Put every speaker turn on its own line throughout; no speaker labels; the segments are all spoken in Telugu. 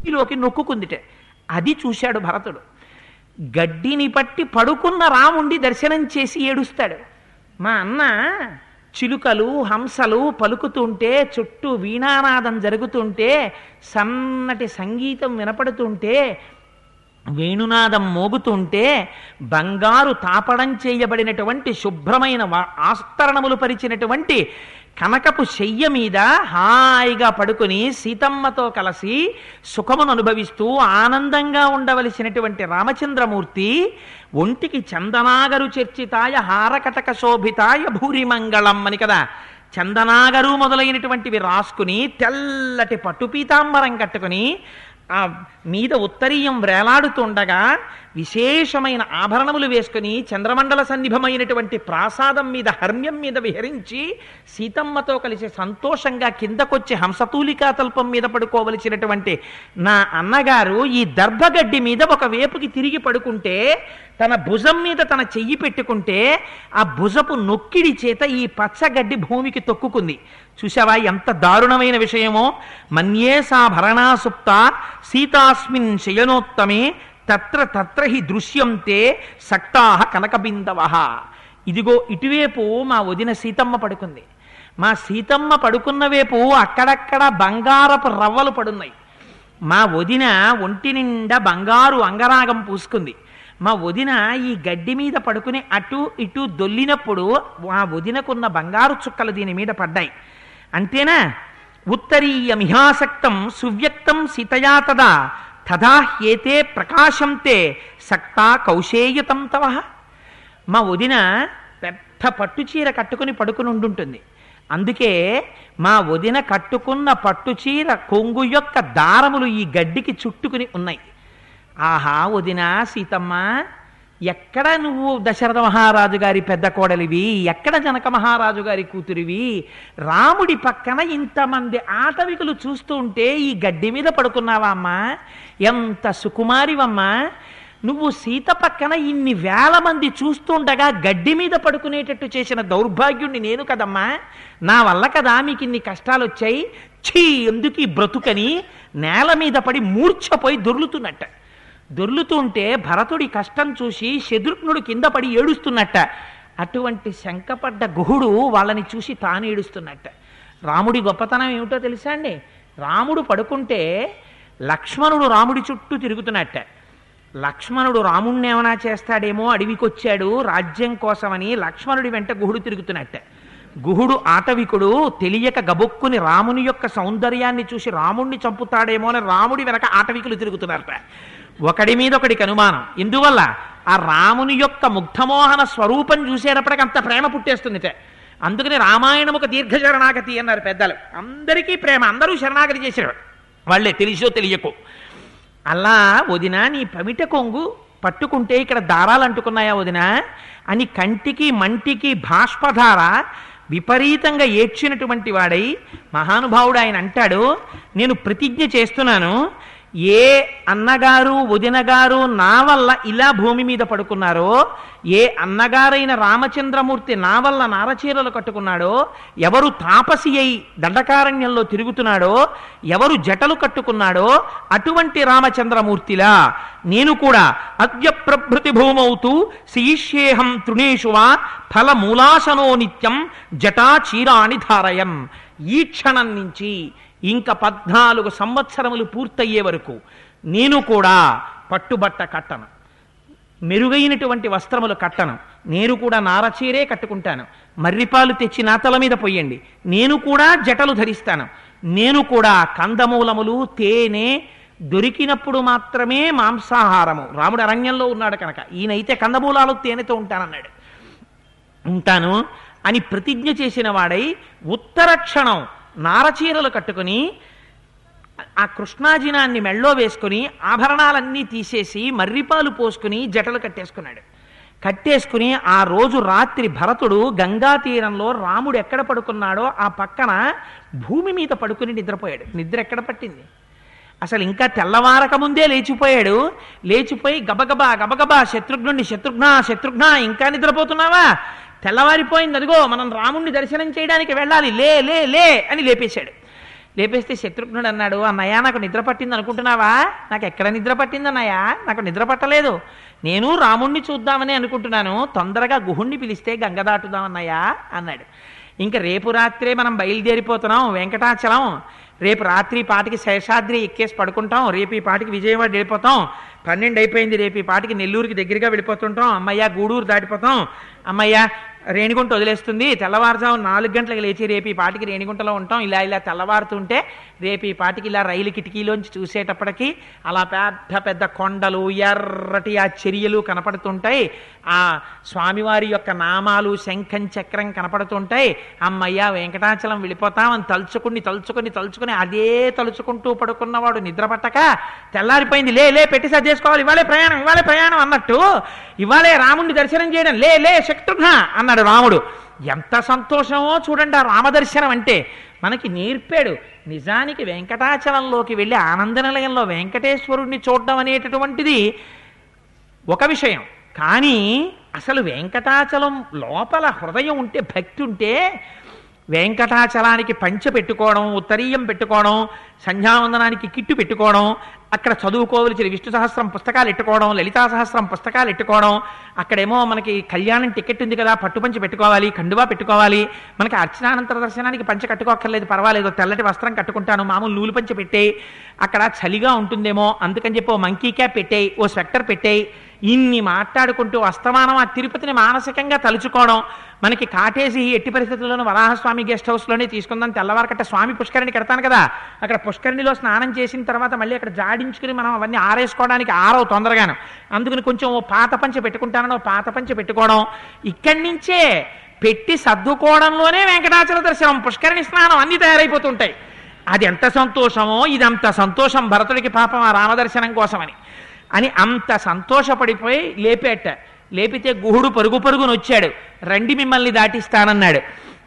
భూమిలోకి నొక్కుకుందిట అది చూశాడు భరతుడు గడ్డిని పట్టి పడుకున్న రాముండి దర్శనం చేసి ఏడుస్తాడు మా అన్న చిలుకలు హంసలు పలుకుతుంటే చుట్టూ వీణానాదం జరుగుతుంటే సన్నటి సంగీతం వినపడుతుంటే వేణునాదం మోగుతుంటే బంగారు తాపడం చేయబడినటువంటి శుభ్రమైన వ- ఆస్తరణములు పరిచినటువంటి కనకపు శయ్య మీద హాయిగా పడుకుని సీతమ్మతో కలిసి సుఖమును అనుభవిస్తూ ఆనందంగా ఉండవలసినటువంటి రామచంద్రమూర్తి ఒంటికి చందనాగరు చర్చితాయ హారకటక శోభితాయ భూరిమంగళం అని కదా చందనాగరు మొదలైనటువంటివి రాసుకుని తెల్లటి పట్టు పీతాంబరం కట్టుకుని ఆ మీద ఉత్తరీయం వేలాడుతుండగా విశేషమైన ఆభరణములు వేసుకుని చంద్రమండల సన్నిభమైనటువంటి ప్రాసాదం మీద హర్మ్యం మీద విహరించి సీతమ్మతో కలిసి సంతోషంగా కిందకొచ్చి హంసతూలికా తల్పం మీద పడుకోవలసినటువంటి నా అన్నగారు ఈ దర్భగడ్డి మీద ఒక వేపుకి తిరిగి పడుకుంటే తన భుజం మీద తన చెయ్యి పెట్టుకుంటే ఆ భుజపు నొక్కిడి చేత ఈ పచ్చగడ్డి భూమికి తొక్కుకుంది చూసావా ఎంత దారుణమైన విషయమో మన్యే సా భరణాసుప్త సీతాస్మిన్ శయనోత్తమే తత్ర తత్ర హి దృశ్యంతే సక్తాహ కనకబిందవ ఇదిగో ఇటువైపు మా వదిన సీతమ్మ పడుకుంది మా సీతమ్మ పడుకున్న వైపు అక్కడక్కడ బంగారపు రవ్వలు పడున్నాయి మా వదిన ఒంటి నిండా బంగారు అంగరాగం పూసుకుంది మా వదిన ఈ గడ్డి మీద పడుకుని అటు ఇటు దొల్లినప్పుడు ఆ వదినకున్న బంగారు చుక్కలు దీని మీద పడ్డాయి అంతేనా ఉత్తరీయమిహాసక్తం సువ్యక్తం సీతయా తదా తదా హ్యేతే ప్రకాశంతే సక్తా కౌశేయతం తవ మా వదిన పెద్ద పట్టు చీర కట్టుకుని పడుకుని ఉండుంటుంది అందుకే మా వదిన కట్టుకున్న పట్టు చీర కొంగు యొక్క దారములు ఈ గడ్డికి చుట్టుకుని ఉన్నాయి ఆహా వదిన సీతమ్మ ఎక్కడ నువ్వు దశరథ మహారాజు గారి పెద్ద కోడలివి ఎక్కడ జనక మహారాజు గారి కూతురివి రాముడి పక్కన ఇంతమంది ఆటవికులు చూస్తూ ఉంటే ఈ గడ్డి మీద పడుకున్నావా అమ్మా ఎంత సుకుమారివమ్మా నువ్వు సీత పక్కన ఇన్ని వేల మంది చూస్తుండగా గడ్డి మీద పడుకునేటట్టు చేసిన దౌర్భాగ్యుణ్ణి నేను కదమ్మా నా వల్ల కదా మీకు ఇన్ని కష్టాలు వచ్చాయి ఛీ ఎందుకు ఈ బ్రతుకని నేల మీద పడి మూర్ఛపోయి దొర్లుతున్నట్ట దొర్లుతుంటే భరతుడి కష్టం చూసి శత్రుఘ్నుడు కింద పడి ఏడుస్తున్నట్ట అటువంటి శంకపడ్డ గుహుడు వాళ్ళని చూసి తాను ఏడుస్తున్నట్ట రాముడి గొప్పతనం ఏమిటో తెలుసా అండి రాముడు పడుకుంటే లక్ష్మణుడు రాముడి చుట్టూ తిరుగుతున్నట్ట లక్ష్మణుడు రాముణ్ణి ఏమైనా చేస్తాడేమో అడవికొచ్చాడు రాజ్యం కోసమని లక్ష్మణుడి వెంట గుహుడు తిరుగుతున్నట్ట గుహుడు ఆటవికుడు తెలియక గబుక్కుని రాముని యొక్క సౌందర్యాన్ని చూసి రాముణ్ణి చంపుతాడేమో అని రాముడి వెనక ఆటవికులు తిరుగుతున్నారట ఒకడి మీద ఒకడికి అనుమానం ఎందువల్ల ఆ రాముని యొక్క ముగ్ధమోహన స్వరూపం చూసేటప్పటికి అంత ప్రేమ పుట్టేస్తుందిట అందుకని రామాయణం ఒక దీర్ఘ శరణాగతి అన్నారు పెద్దలు అందరికీ ప్రేమ అందరూ శరణాగతి చేశారు వాళ్ళే తెలిసో తెలియకో అలా వదిన నీ పమిట కొంగు పట్టుకుంటే ఇక్కడ దారాలు అంటుకున్నాయా వదిన అని కంటికి మంటికి బాష్పధార విపరీతంగా ఏడ్చినటువంటి వాడై మహానుభావుడు ఆయన అంటాడు నేను ప్రతిజ్ఞ చేస్తున్నాను ఏ అన్నగారు వదినగారు నా వల్ల ఇలా భూమి మీద పడుకున్నారో ఏ అన్నగారైన రామచంద్రమూర్తి నా వల్ల నారచీరలు కట్టుకున్నాడో ఎవరు తాపసి అయి దండకారణ్యంలో తిరుగుతున్నాడో ఎవరు జటలు కట్టుకున్నాడో అటువంటి రామచంద్రమూర్తిలా నేను కూడా అద్య ప్రభృతి భూమౌతూ శీష్యేహం తృణేషు వా ఫలమూలాసనో నిత్యం జటా చీరాణి ధారయం ఈ క్షణం నుంచి ఇంకా పద్నాలుగు సంవత్సరములు పూర్తయ్యే వరకు నేను కూడా పట్టుబట్ట కట్టను మెరుగైనటువంటి వస్త్రములు కట్టను నేను కూడా నారచీరే కట్టుకుంటాను మర్రిపాలు తెచ్చి నా తల మీద పొయ్యండి నేను కూడా జటలు ధరిస్తాను నేను కూడా కందమూలములు తేనె దొరికినప్పుడు మాత్రమే మాంసాహారము రాముడు అరణ్యంలో ఉన్నాడు కనుక ఈయనైతే కందమూలాలు తేనెతో ఉంటానన్నాడు ఉంటాను అని ప్రతిజ్ఞ చేసిన వాడై ఉత్తర క్షణం నారచీరలు కట్టుకుని ఆ కృష్ణాజినాన్ని మెళ్ళో వేసుకుని ఆభరణాలన్నీ తీసేసి మర్రిపాలు పోసుకుని జటలు కట్టేసుకున్నాడు కట్టేసుకుని ఆ రోజు రాత్రి భరతుడు గంగా తీరంలో రాముడు ఎక్కడ పడుకున్నాడో ఆ పక్కన భూమి మీద పడుకుని నిద్రపోయాడు నిద్ర ఎక్కడ పట్టింది అసలు ఇంకా తెల్లవారక ముందే లేచిపోయాడు లేచిపోయి గబగబా గబగబా శత్రుఘ్నుడిని శత్రుఘ్న శత్రుఘ్న ఇంకా నిద్రపోతున్నావా తెల్లవారిపోయింది అదిగో మనం రాముణ్ణి దర్శనం చేయడానికి వెళ్ళాలి లే లే లే అని లేపేశాడు లేపేస్తే శత్రుఘ్నుడు అన్నాడు అన్నయ్య నాకు నిద్ర పట్టింది అనుకుంటున్నావా నాకు ఎక్కడ నిద్ర పట్టింది అన్నయ్య నాకు నిద్ర పట్టలేదు నేను రాముణ్ణి చూద్దామని అనుకుంటున్నాను తొందరగా గుహుణ్ణి పిలిస్తే గంగ దాటుదాం అన్నయ్య అన్నాడు ఇంకా రేపు రాత్రే మనం బయలుదేరిపోతున్నాం వెంకటాచలం రేపు రాత్రి పాటికి శేషాద్రి ఎక్కేసి పడుకుంటాం రేపు ఈ పాటికి విజయవాడ వెళ్ళిపోతాం పన్నెండు అయిపోయింది రేపు ఈ పాటికి నెల్లూరుకి దగ్గరగా వెళ్ళిపోతుంటాం అమ్మయ్య గూడూరు దాటిపోతాం అమ్మయ్య రేణిగుంట వదిలేస్తుంది తెల్లవారుజాము నాలుగు గంటలకు లేచి రేపు ఈ పాటికి రేణిగుంటలో ఉంటాం ఇలా ఇలా తెల్లవారుతుంటే రేపు ఈ పాటికి ఇలా రైలు కిటికీలోంచి చూసేటప్పటికి అలా పెద్ద పెద్ద కొండలు ఎర్రటి ఆ చర్యలు కనపడుతుంటాయి ఆ స్వామివారి యొక్క నామాలు శంఖం చక్రం కనపడుతుంటాయి అమ్మయ్య వెంకటాచలం వెళ్ళిపోతామని తలుచుకుని తలుచుకుని తలుచుకుని అదే తలుచుకుంటూ పడుకున్నవాడు నిద్ర పట్టక తెల్లారిపోయింది లే లే పెట్టి సర్దేసుకోవాలి ఇవాళే ప్రయాణం ఇవాళే ప్రయాణం అన్నట్టు ఇవాళే రాముణ్ణి దర్శనం చేయడం లే లే శక్తుఘ్న అన్నాడు రాముడు ఎంత సంతోషమో చూడండి ఆ రామదర్శనం అంటే మనకి నేర్పాడు నిజానికి వెంకటాచలంలోకి వెళ్ళి ఆనంద నిలయంలో వెంకటేశ్వరుణ్ణి చూడడం అనేటటువంటిది ఒక విషయం కానీ అసలు వెంకటాచలం లోపల హృదయం ఉంటే భక్తి ఉంటే వెంకటాచలానికి పంచ పెట్టుకోవడం ఉత్తరీయం పెట్టుకోవడం సంధ్యావందనానికి కిట్టు పెట్టుకోవడం అక్కడ చదువుకోవలసిన విష్ణు సహస్రం పుస్తకాలు ఎట్టుకోవడం లలితా సహస్రం పుస్తకాలు ఎట్టుకోవడం అక్కడేమో మనకి కళ్యాణం టికెట్ ఉంది కదా పట్టుపంచి పెట్టుకోవాలి కండువా పెట్టుకోవాలి మనకి అర్చనానంతర దర్శనానికి పంచ కట్టుకోక్కర్లేదు పర్వాలేదు తెల్లటి వస్త్రం కట్టుకుంటాను మామూలు నూలు పంచ పెట్టేయి అక్కడ చలిగా ఉంటుందేమో అందుకని చెప్పి ఓ మంకీ క్యాప్ పెట్టేయి ఓ స్వెక్టర్ పెట్టేయి ఇన్ని మాట్లాడుకుంటూ అస్తమానం ఆ తిరుపతిని మానసికంగా తలుచుకోవడం మనకి కాటేసి ఎట్టి పరిస్థితుల్లోనూ వరాహస్వామి గెస్ట్ హౌస్లోనే తీసుకుందాం తెల్లవారకట్ట స్వామి పుష్కరిణి కడతాను కదా అక్కడ పుష్కరిణిలో స్నానం చేసిన తర్వాత మళ్ళీ అక్కడ జాడించుకుని మనం అవన్నీ ఆరేసుకోవడానికి ఆరవు తొందరగాను అందుకని కొంచెం ఓ పాత పంచ పెట్టుకుంటానని ఓ పాత పంచ పెట్టుకోవడం ఇక్కడి నుంచే పెట్టి సర్దుకోవడంలోనే వెంకటాచల దర్శనం పుష్కరిణి స్నానం అన్ని తయారైపోతుంటాయి అది ఎంత సంతోషమో ఇదంత సంతోషం భరతుడికి పాపం ఆ రామదర్శనం కోసమని అని అంత సంతోషపడిపోయి లేపేట లేపితే గుహుడు పరుగు పరుగును వచ్చాడు రండి మిమ్మల్ని దాటిస్తానన్నాడు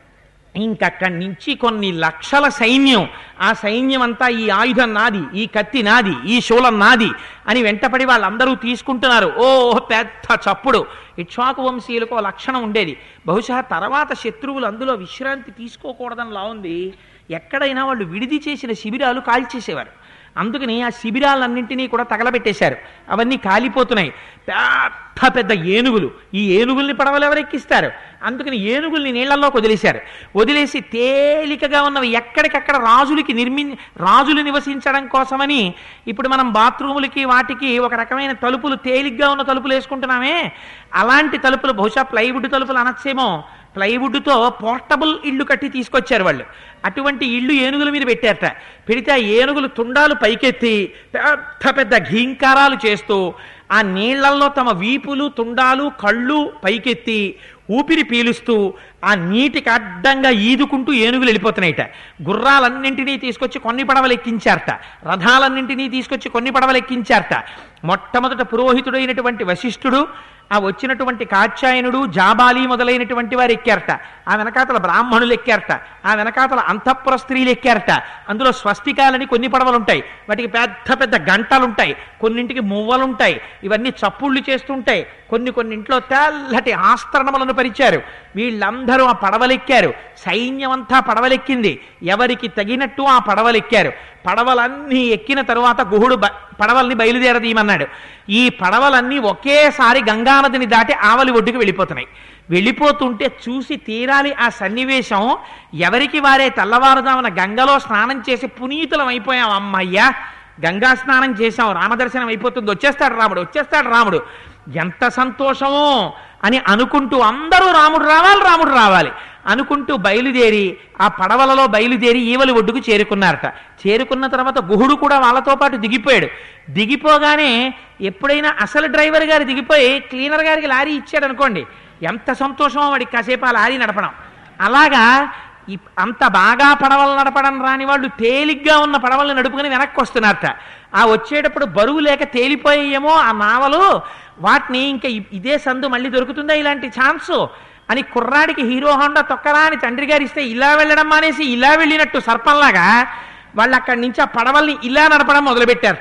ఇంకక్కడి నుంచి కొన్ని లక్షల సైన్యం ఆ సైన్యం అంతా ఈ ఆయుధం నాది ఈ కత్తి నాది ఈ శూలం నాది అని వెంటపడి వాళ్ళందరూ తీసుకుంటున్నారు ఓ పెద్ద చప్పుడు ఇక్ష్వాకు వంశీయులకు ఓ లక్షణం ఉండేది బహుశా తర్వాత శత్రువులు అందులో విశ్రాంతి తీసుకోకూడదనిలా ఉంది ఎక్కడైనా వాళ్ళు విడిది చేసిన శిబిరాలు కాల్చేసేవారు అందుకని ఆ శిబిరాలన్నింటినీ కూడా తగలబెట్టేశారు అవన్నీ కాలిపోతున్నాయి పెద్ద పెద్ద ఏనుగులు ఈ ఏనుగుల్ని పడవలు ఎవరెక్కిస్తారు అందుకని ఏనుగుల్ని నీళ్లలోకి వదిలేశారు వదిలేసి తేలికగా ఉన్నవి ఎక్కడికక్కడ రాజులకి నిర్మి రాజులు నివసించడం కోసమని ఇప్పుడు మనం బాత్రూములకి వాటికి ఒక రకమైన తలుపులు తేలిగ్గా ఉన్న తలుపులు వేసుకుంటున్నామే అలాంటి తలుపులు బహుశా ప్లైవుడ్ తలుపులు అనొచ్చేమో ప్లైవుడ్తో పోర్టబుల్ ఇల్లు కట్టి తీసుకొచ్చారు వాళ్ళు అటువంటి ఇల్లు ఏనుగుల మీద పెట్టారట పెడితే ఆ ఏనుగులు తుండాలు పైకెత్తి పెద్ద పెద్ద ఘీంకారాలు చేస్తూ ఆ నీళ్లల్లో తమ వీపులు తుండాలు కళ్ళు పైకెత్తి ఊపిరి పీలుస్తూ ఆ నీటికి అడ్డంగా ఈదుకుంటూ ఏనుగులు వెళ్ళిపోతున్నాయిట గుర్రాలన్నింటినీ తీసుకొచ్చి కొన్ని పడవలు ఎక్కించారట రథాలన్నింటినీ తీసుకొచ్చి కొన్ని పడవలు ఎక్కించారట మొట్టమొదట పురోహితుడైనటువంటి వశిష్ఠుడు ఆ వచ్చినటువంటి కాత్యాయనుడు జాబాలి మొదలైనటువంటి వారు ఎక్కారట ఆ వెనకాతల బ్రాహ్మణులు ఎక్కారట ఆ వెనకాతల అంతఃపుర స్త్రీలు ఎక్కారట అందులో స్వస్తికాలని కొన్ని పడవలు ఉంటాయి వాటికి పెద్ద పెద్ద గంటలుంటాయి కొన్నింటికి మువ్వలుంటాయి ఇవన్నీ చప్పుళ్ళు చేస్తుంటాయి కొన్ని కొన్నింట్లో తెల్లటి ఆస్తరణములను పరిచారు వీళ్ళందరూ ఆ పడవలెక్కారు సైన్యమంతా పడవలెక్కింది ఎవరికి తగినట్టు ఆ పడవలెక్కారు పడవలన్నీ ఎక్కిన తరువాత గుహుడు బ- పడవల్ని బయలుదేరదీయమన్నాడు ఈ పడవలన్నీ ఒకేసారి గంగానదిని దాటి ఆవలి ఒడ్డుకు వెళ్ళిపోతున్నాయి వెళ్ళిపోతుంటే చూసి తీరాలి ఆ సన్నివేశం ఎవరికి వారే తెల్లవారుజామున గంగలో స్నానం చేసి పునీతులం అయిపోయాం అమ్మయ్యా గంగా స్నానం చేశాం రామదర్శనం అయిపోతుంది వచ్చేస్తాడు రాముడు వచ్చేస్తాడు రాముడు ఎంత సంతోషమో అని అనుకుంటూ అందరూ రాముడు రావాలి రాముడు రావాలి అనుకుంటూ బయలుదేరి ఆ పడవలలో బయలుదేరి ఈవలి ఒడ్డుకు చేరుకున్నారట చేరుకున్న తర్వాత గుహుడు కూడా వాళ్ళతో పాటు దిగిపోయాడు దిగిపోగానే ఎప్పుడైనా అసలు డ్రైవర్ గారు దిగిపోయి క్లీనర్ గారికి లారీ ఇచ్చాడు అనుకోండి ఎంత సంతోషమో వాడికి కాసేపు ఆ లారీ నడపడం అలాగా ఈ- అంత బాగా పడవలు నడపడం రాని వాళ్ళు తేలిగ్గా ఉన్న పడవలను నడుపుకొని వెనక్కి వస్తున్నారట ఆ వచ్చేటప్పుడు బరువు లేక తేలిపోయేమో ఆ నావలు వాటిని ఇంకా ఇ- ఇదే సందు మళ్ళీ దొరుకుతుందా ఇలాంటి ఛాన్సు అని కుర్రాడికి హీరో హోండా తొక్కరా అని తండ్రి గారు ఇస్తే ఇలా వెళ్ళడం మానేసి ఇలా వెళ్ళినట్టు సర్పంలాగా వాళ్ళు అక్కడి నుంచి ఆ పడవల్ని ఇలా నడపడం మొదలుపెట్టారట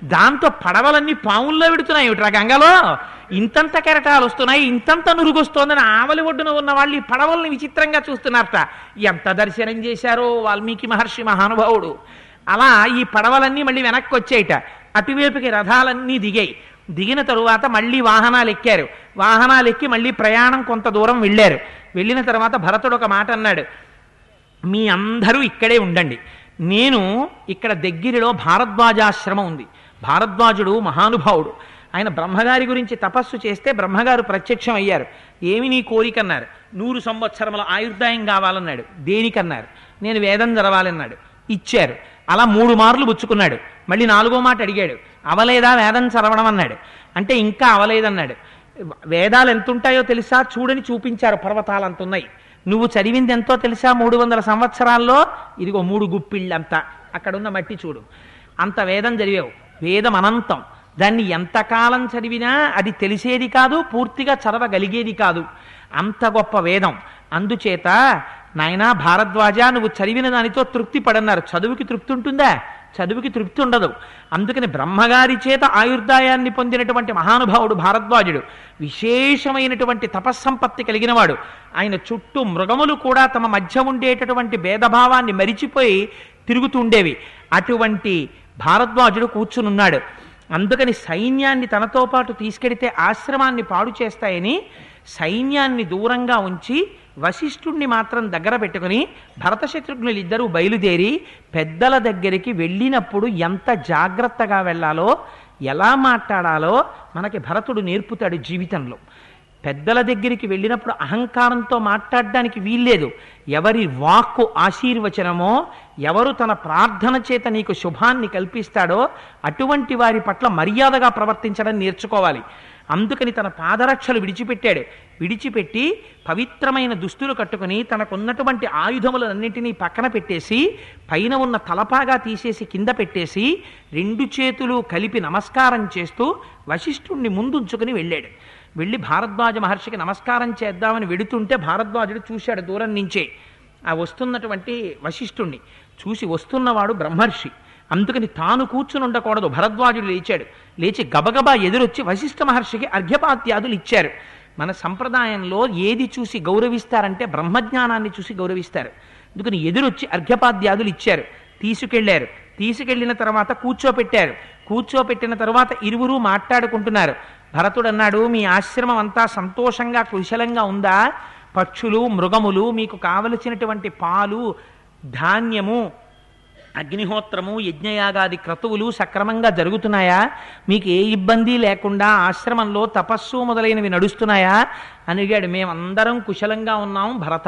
దాంతో పడవలన్నీ పావుల్లో పెడుతున్నాయి ఏమిట్రా గంగలో ఇంతంత కెరటాలు వస్తున్నాయి ఇంతంత నురుగొస్తోందని ఆవలి ఒడ్డున ఉన్న వాళ్ళు ఈ పడవల్ని విచిత్రంగా చూస్తున్నారట ఎంత దర్శనం చేశారో వాల్మీకి మహర్షి మహానుభావుడు అలా ఈ పడవలన్నీ మళ్ళీ వెనక్కి వచ్చాయిట అటువైపుకి రథాలన్నీ దిగాయి దిగిన తరువాత మళ్ళీ వాహనాలు ఎక్కారు వాహనాలు ఎక్కి మళ్ళీ ప్రయాణం కొంత దూరం వెళ్ళారు వెళ్ళిన తర్వాత భరతుడు ఒక మాట అన్నాడు మీ అందరూ ఇక్కడే ఉండండి నేను ఇక్కడ దగ్గరలో భారద్వాజాశ్రమం ఉంది భారద్వాజుడు మహానుభావుడు ఆయన బ్రహ్మగారి గురించి తపస్సు చేస్తే బ్రహ్మగారు ప్రత్యక్షం అయ్యారు ఏమి నీ కోరిక అన్నారు నూరు సంవత్సరముల ఆయుర్దాయం కావాలన్నాడు దేనికన్నారు నేను వేదం చదవాలన్నాడు ఇచ్చారు అలా మూడు మార్లు పుచ్చుకున్నాడు మళ్ళీ నాలుగో మాట అడిగాడు అవలేదా వేదం చదవడం అన్నాడు అంటే ఇంకా అవలేదన్నాడు వేదాలు ఎంత ఉంటాయో తెలుసా చూడని చూపించారు పర్వతాలు అంత ఉన్నాయి నువ్వు చదివింది ఎంతో తెలుసా మూడు వందల సంవత్సరాల్లో ఇదిగో మూడు గుప్పిళ్ళంతా అక్కడున్న మట్టి చూడు అంత వేదం చదివావు వేదం అనంతం దాన్ని ఎంతకాలం చదివినా అది తెలిసేది కాదు పూర్తిగా చదవగలిగేది కాదు అంత గొప్ప వేదం అందుచేత నాయనా భారద్వాజ నువ్వు చదివిన దానితో తృప్తి పడన్నారు చదువుకి తృప్తి ఉంటుందా చదువుకి తృప్తి ఉండదు అందుకని బ్రహ్మగారి చేత ఆయుర్దాయాన్ని పొందినటువంటి మహానుభావుడు భారద్వాజుడు విశేషమైనటువంటి తపస్సంపత్తి కలిగినవాడు ఆయన చుట్టూ మృగములు కూడా తమ మధ్య ఉండేటటువంటి భేదభావాన్ని మరిచిపోయి తిరుగుతుండేవి అటువంటి భారద్వాజుడు కూర్చునున్నాడు అందుకని సైన్యాన్ని తనతో పాటు తీసుకెడితే ఆశ్రమాన్ని పాడు చేస్తాయని సైన్యాన్ని దూరంగా ఉంచి వశిష్ఠుణ్ణి మాత్రం దగ్గర పెట్టుకుని భరత శత్రుఘ్నులు ఇద్దరూ బయలుదేరి పెద్దల దగ్గరికి వెళ్ళినప్పుడు ఎంత జాగ్రత్తగా వెళ్ళాలో ఎలా మాట్లాడాలో మనకి భరతుడు నేర్పుతాడు జీవితంలో పెద్దల దగ్గరికి వెళ్ళినప్పుడు అహంకారంతో మాట్లాడడానికి వీల్లేదు ఎవరి వాక్కు ఆశీర్వచనమో ఎవరు తన ప్రార్థన చేత నీకు శుభాన్ని కల్పిస్తాడో అటువంటి వారి పట్ల మర్యాదగా ప్రవర్తించడం నేర్చుకోవాలి అందుకని తన పాదరక్షలు విడిచిపెట్టాడు విడిచిపెట్టి పవిత్రమైన దుస్తులు కట్టుకుని తనకున్నటువంటి ఆయుధములన్నింటినీ పక్కన పెట్టేసి పైన ఉన్న తలపాగా తీసేసి కింద పెట్టేసి రెండు చేతులు కలిపి నమస్కారం చేస్తూ వశిష్ఠుణ్ణి ముందుంచుకుని వెళ్ళాడు వెళ్ళి భారద్వాజ మహర్షికి నమస్కారం చేద్దామని వెడుతుంటే భారద్వాజుడు చూశాడు దూరం నుంచే ఆ వస్తున్నటువంటి వశిష్ఠుణ్ణి చూసి వస్తున్నవాడు బ్రహ్మర్షి అందుకని తాను కూర్చుని ఉండకూడదు భరద్వాజుడు లేచాడు లేచి గబగబా ఎదురొచ్చి వశిష్ఠ మహర్షికి అర్ఘ్యపాత్యాదులు ఇచ్చారు మన సంప్రదాయంలో ఏది చూసి గౌరవిస్తారంటే బ్రహ్మజ్ఞానాన్ని చూసి గౌరవిస్తారు అందుకని ఎదురొచ్చి అర్ఘ్యపాద్యాదులు ఇచ్చారు తీసుకెళ్లారు తీసుకెళ్లిన తర్వాత కూర్చోపెట్టారు కూర్చోపెట్టిన తర్వాత ఇరువురు మాట్లాడుకుంటున్నారు భరతుడు అన్నాడు మీ ఆశ్రమం అంతా సంతోషంగా కుశలంగా ఉందా పక్షులు మృగములు మీకు కావలసినటువంటి పాలు ధాన్యము అగ్నిహోత్రము యజ్ఞయాగాది క్రతువులు సక్రమంగా జరుగుతున్నాయా మీకు ఏ ఇబ్బంది లేకుండా ఆశ్రమంలో తపస్సు మొదలైనవి నడుస్తున్నాయా అని అడిగాడు మేమందరం కుశలంగా ఉన్నాం భరత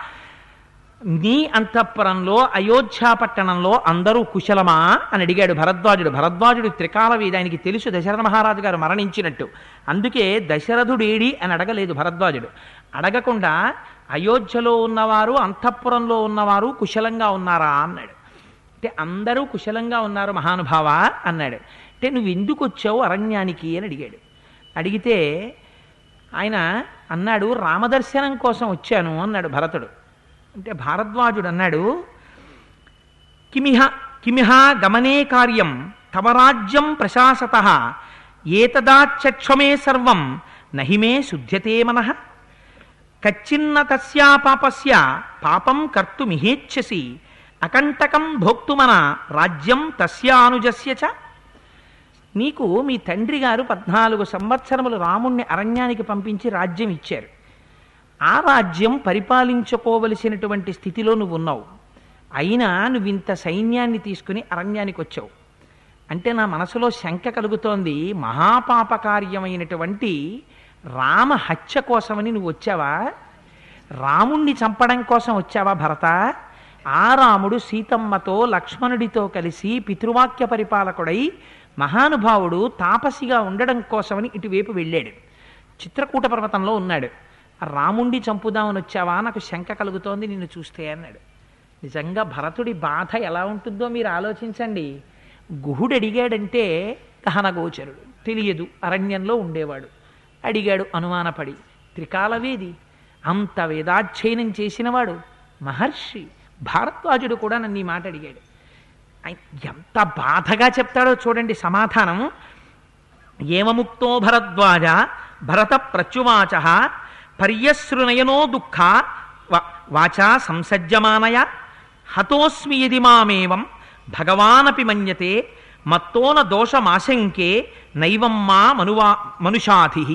నీ అంతఃపురంలో అయోధ్య పట్టణంలో అందరూ కుశలమా అని అడిగాడు భరద్వాజుడు భరద్వాజుడు త్రికాల వేది ఆయనకి తెలుసు దశరథ మహారాజు గారు మరణించినట్టు అందుకే దశరథుడేడి అని అడగలేదు భరద్వాజుడు అడగకుండా అయోధ్యలో ఉన్నవారు అంతఃపురంలో ఉన్నవారు కుశలంగా ఉన్నారా అన్నాడు అంటే అందరూ కుశలంగా ఉన్నారు మహానుభావ అన్నాడు అంటే నువ్వు ఎందుకు వచ్చావు అరణ్యానికి అని అడిగాడు అడిగితే ఆయన అన్నాడు రామదర్శనం కోసం వచ్చాను అన్నాడు భరతుడు అంటే భారద్వాజుడు అన్నాడు కిమిహ కిమిహ గమనే కార్యం తవ రాజ్యం ప్రశాసత ఏతదాచక్షమే సర్వం నహిమే శుద్ధ్యతే మనః కచ్చిన్న తస్యా పాపస్య పాపం కర్తుమిహేచ్ఛసి అకంటకం భోక్తుమన రాజ్యం తస్యానుజస్య చ నీకు మీ తండ్రి గారు పద్నాలుగు సంవత్సరములు రాముణ్ణి అరణ్యానికి పంపించి రాజ్యం ఇచ్చారు ఆ రాజ్యం పరిపాలించుకోవలసినటువంటి స్థితిలో నువ్వు ఉన్నావు అయినా నువ్వు ఇంత సైన్యాన్ని తీసుకుని అరణ్యానికి వచ్చావు అంటే నా మనసులో శంక కలుగుతోంది మహాపాపకార్యమైనటువంటి రామ హత్య కోసమని నువ్వు వచ్చావా రాముణ్ణి చంపడం కోసం వచ్చావా భరత ఆ రాముడు సీతమ్మతో లక్ష్మణుడితో కలిసి పితృవాక్య పరిపాలకుడై మహానుభావుడు తాపసిగా ఉండడం కోసమని ఇటువైపు వెళ్ళాడు చిత్రకూట పర్వతంలో ఉన్నాడు ఆ రాముండి చంపుదామని వచ్చావా నాకు శంక కలుగుతోంది నిన్ను చూస్తే అన్నాడు నిజంగా భరతుడి బాధ ఎలా ఉంటుందో మీరు ఆలోచించండి గుహుడు అడిగాడంటే గహనగోచరుడు తెలియదు అరణ్యంలో ఉండేవాడు అడిగాడు అనుమానపడి త్రికాలవేది అంత వేదాధ్యయనం చేసినవాడు మహర్షి భారద్వాజుడు కూడా నన్ను ఈ మాట అడిగాడు ఆయన ఎంత బాధగా చెప్తాడో చూడండి సమాధానం ఏమముక్తో భరద్వాజ భరత ప్రత్యువాచ పర్యశృనయనో దుఃఖ వా- వాచా సంసజ్జమానయ హతోస్మి యది మామేవం భగవానపి మన్యతే మత్తోన దోషమాశంకే నైవం మా మనువా మనుషాధి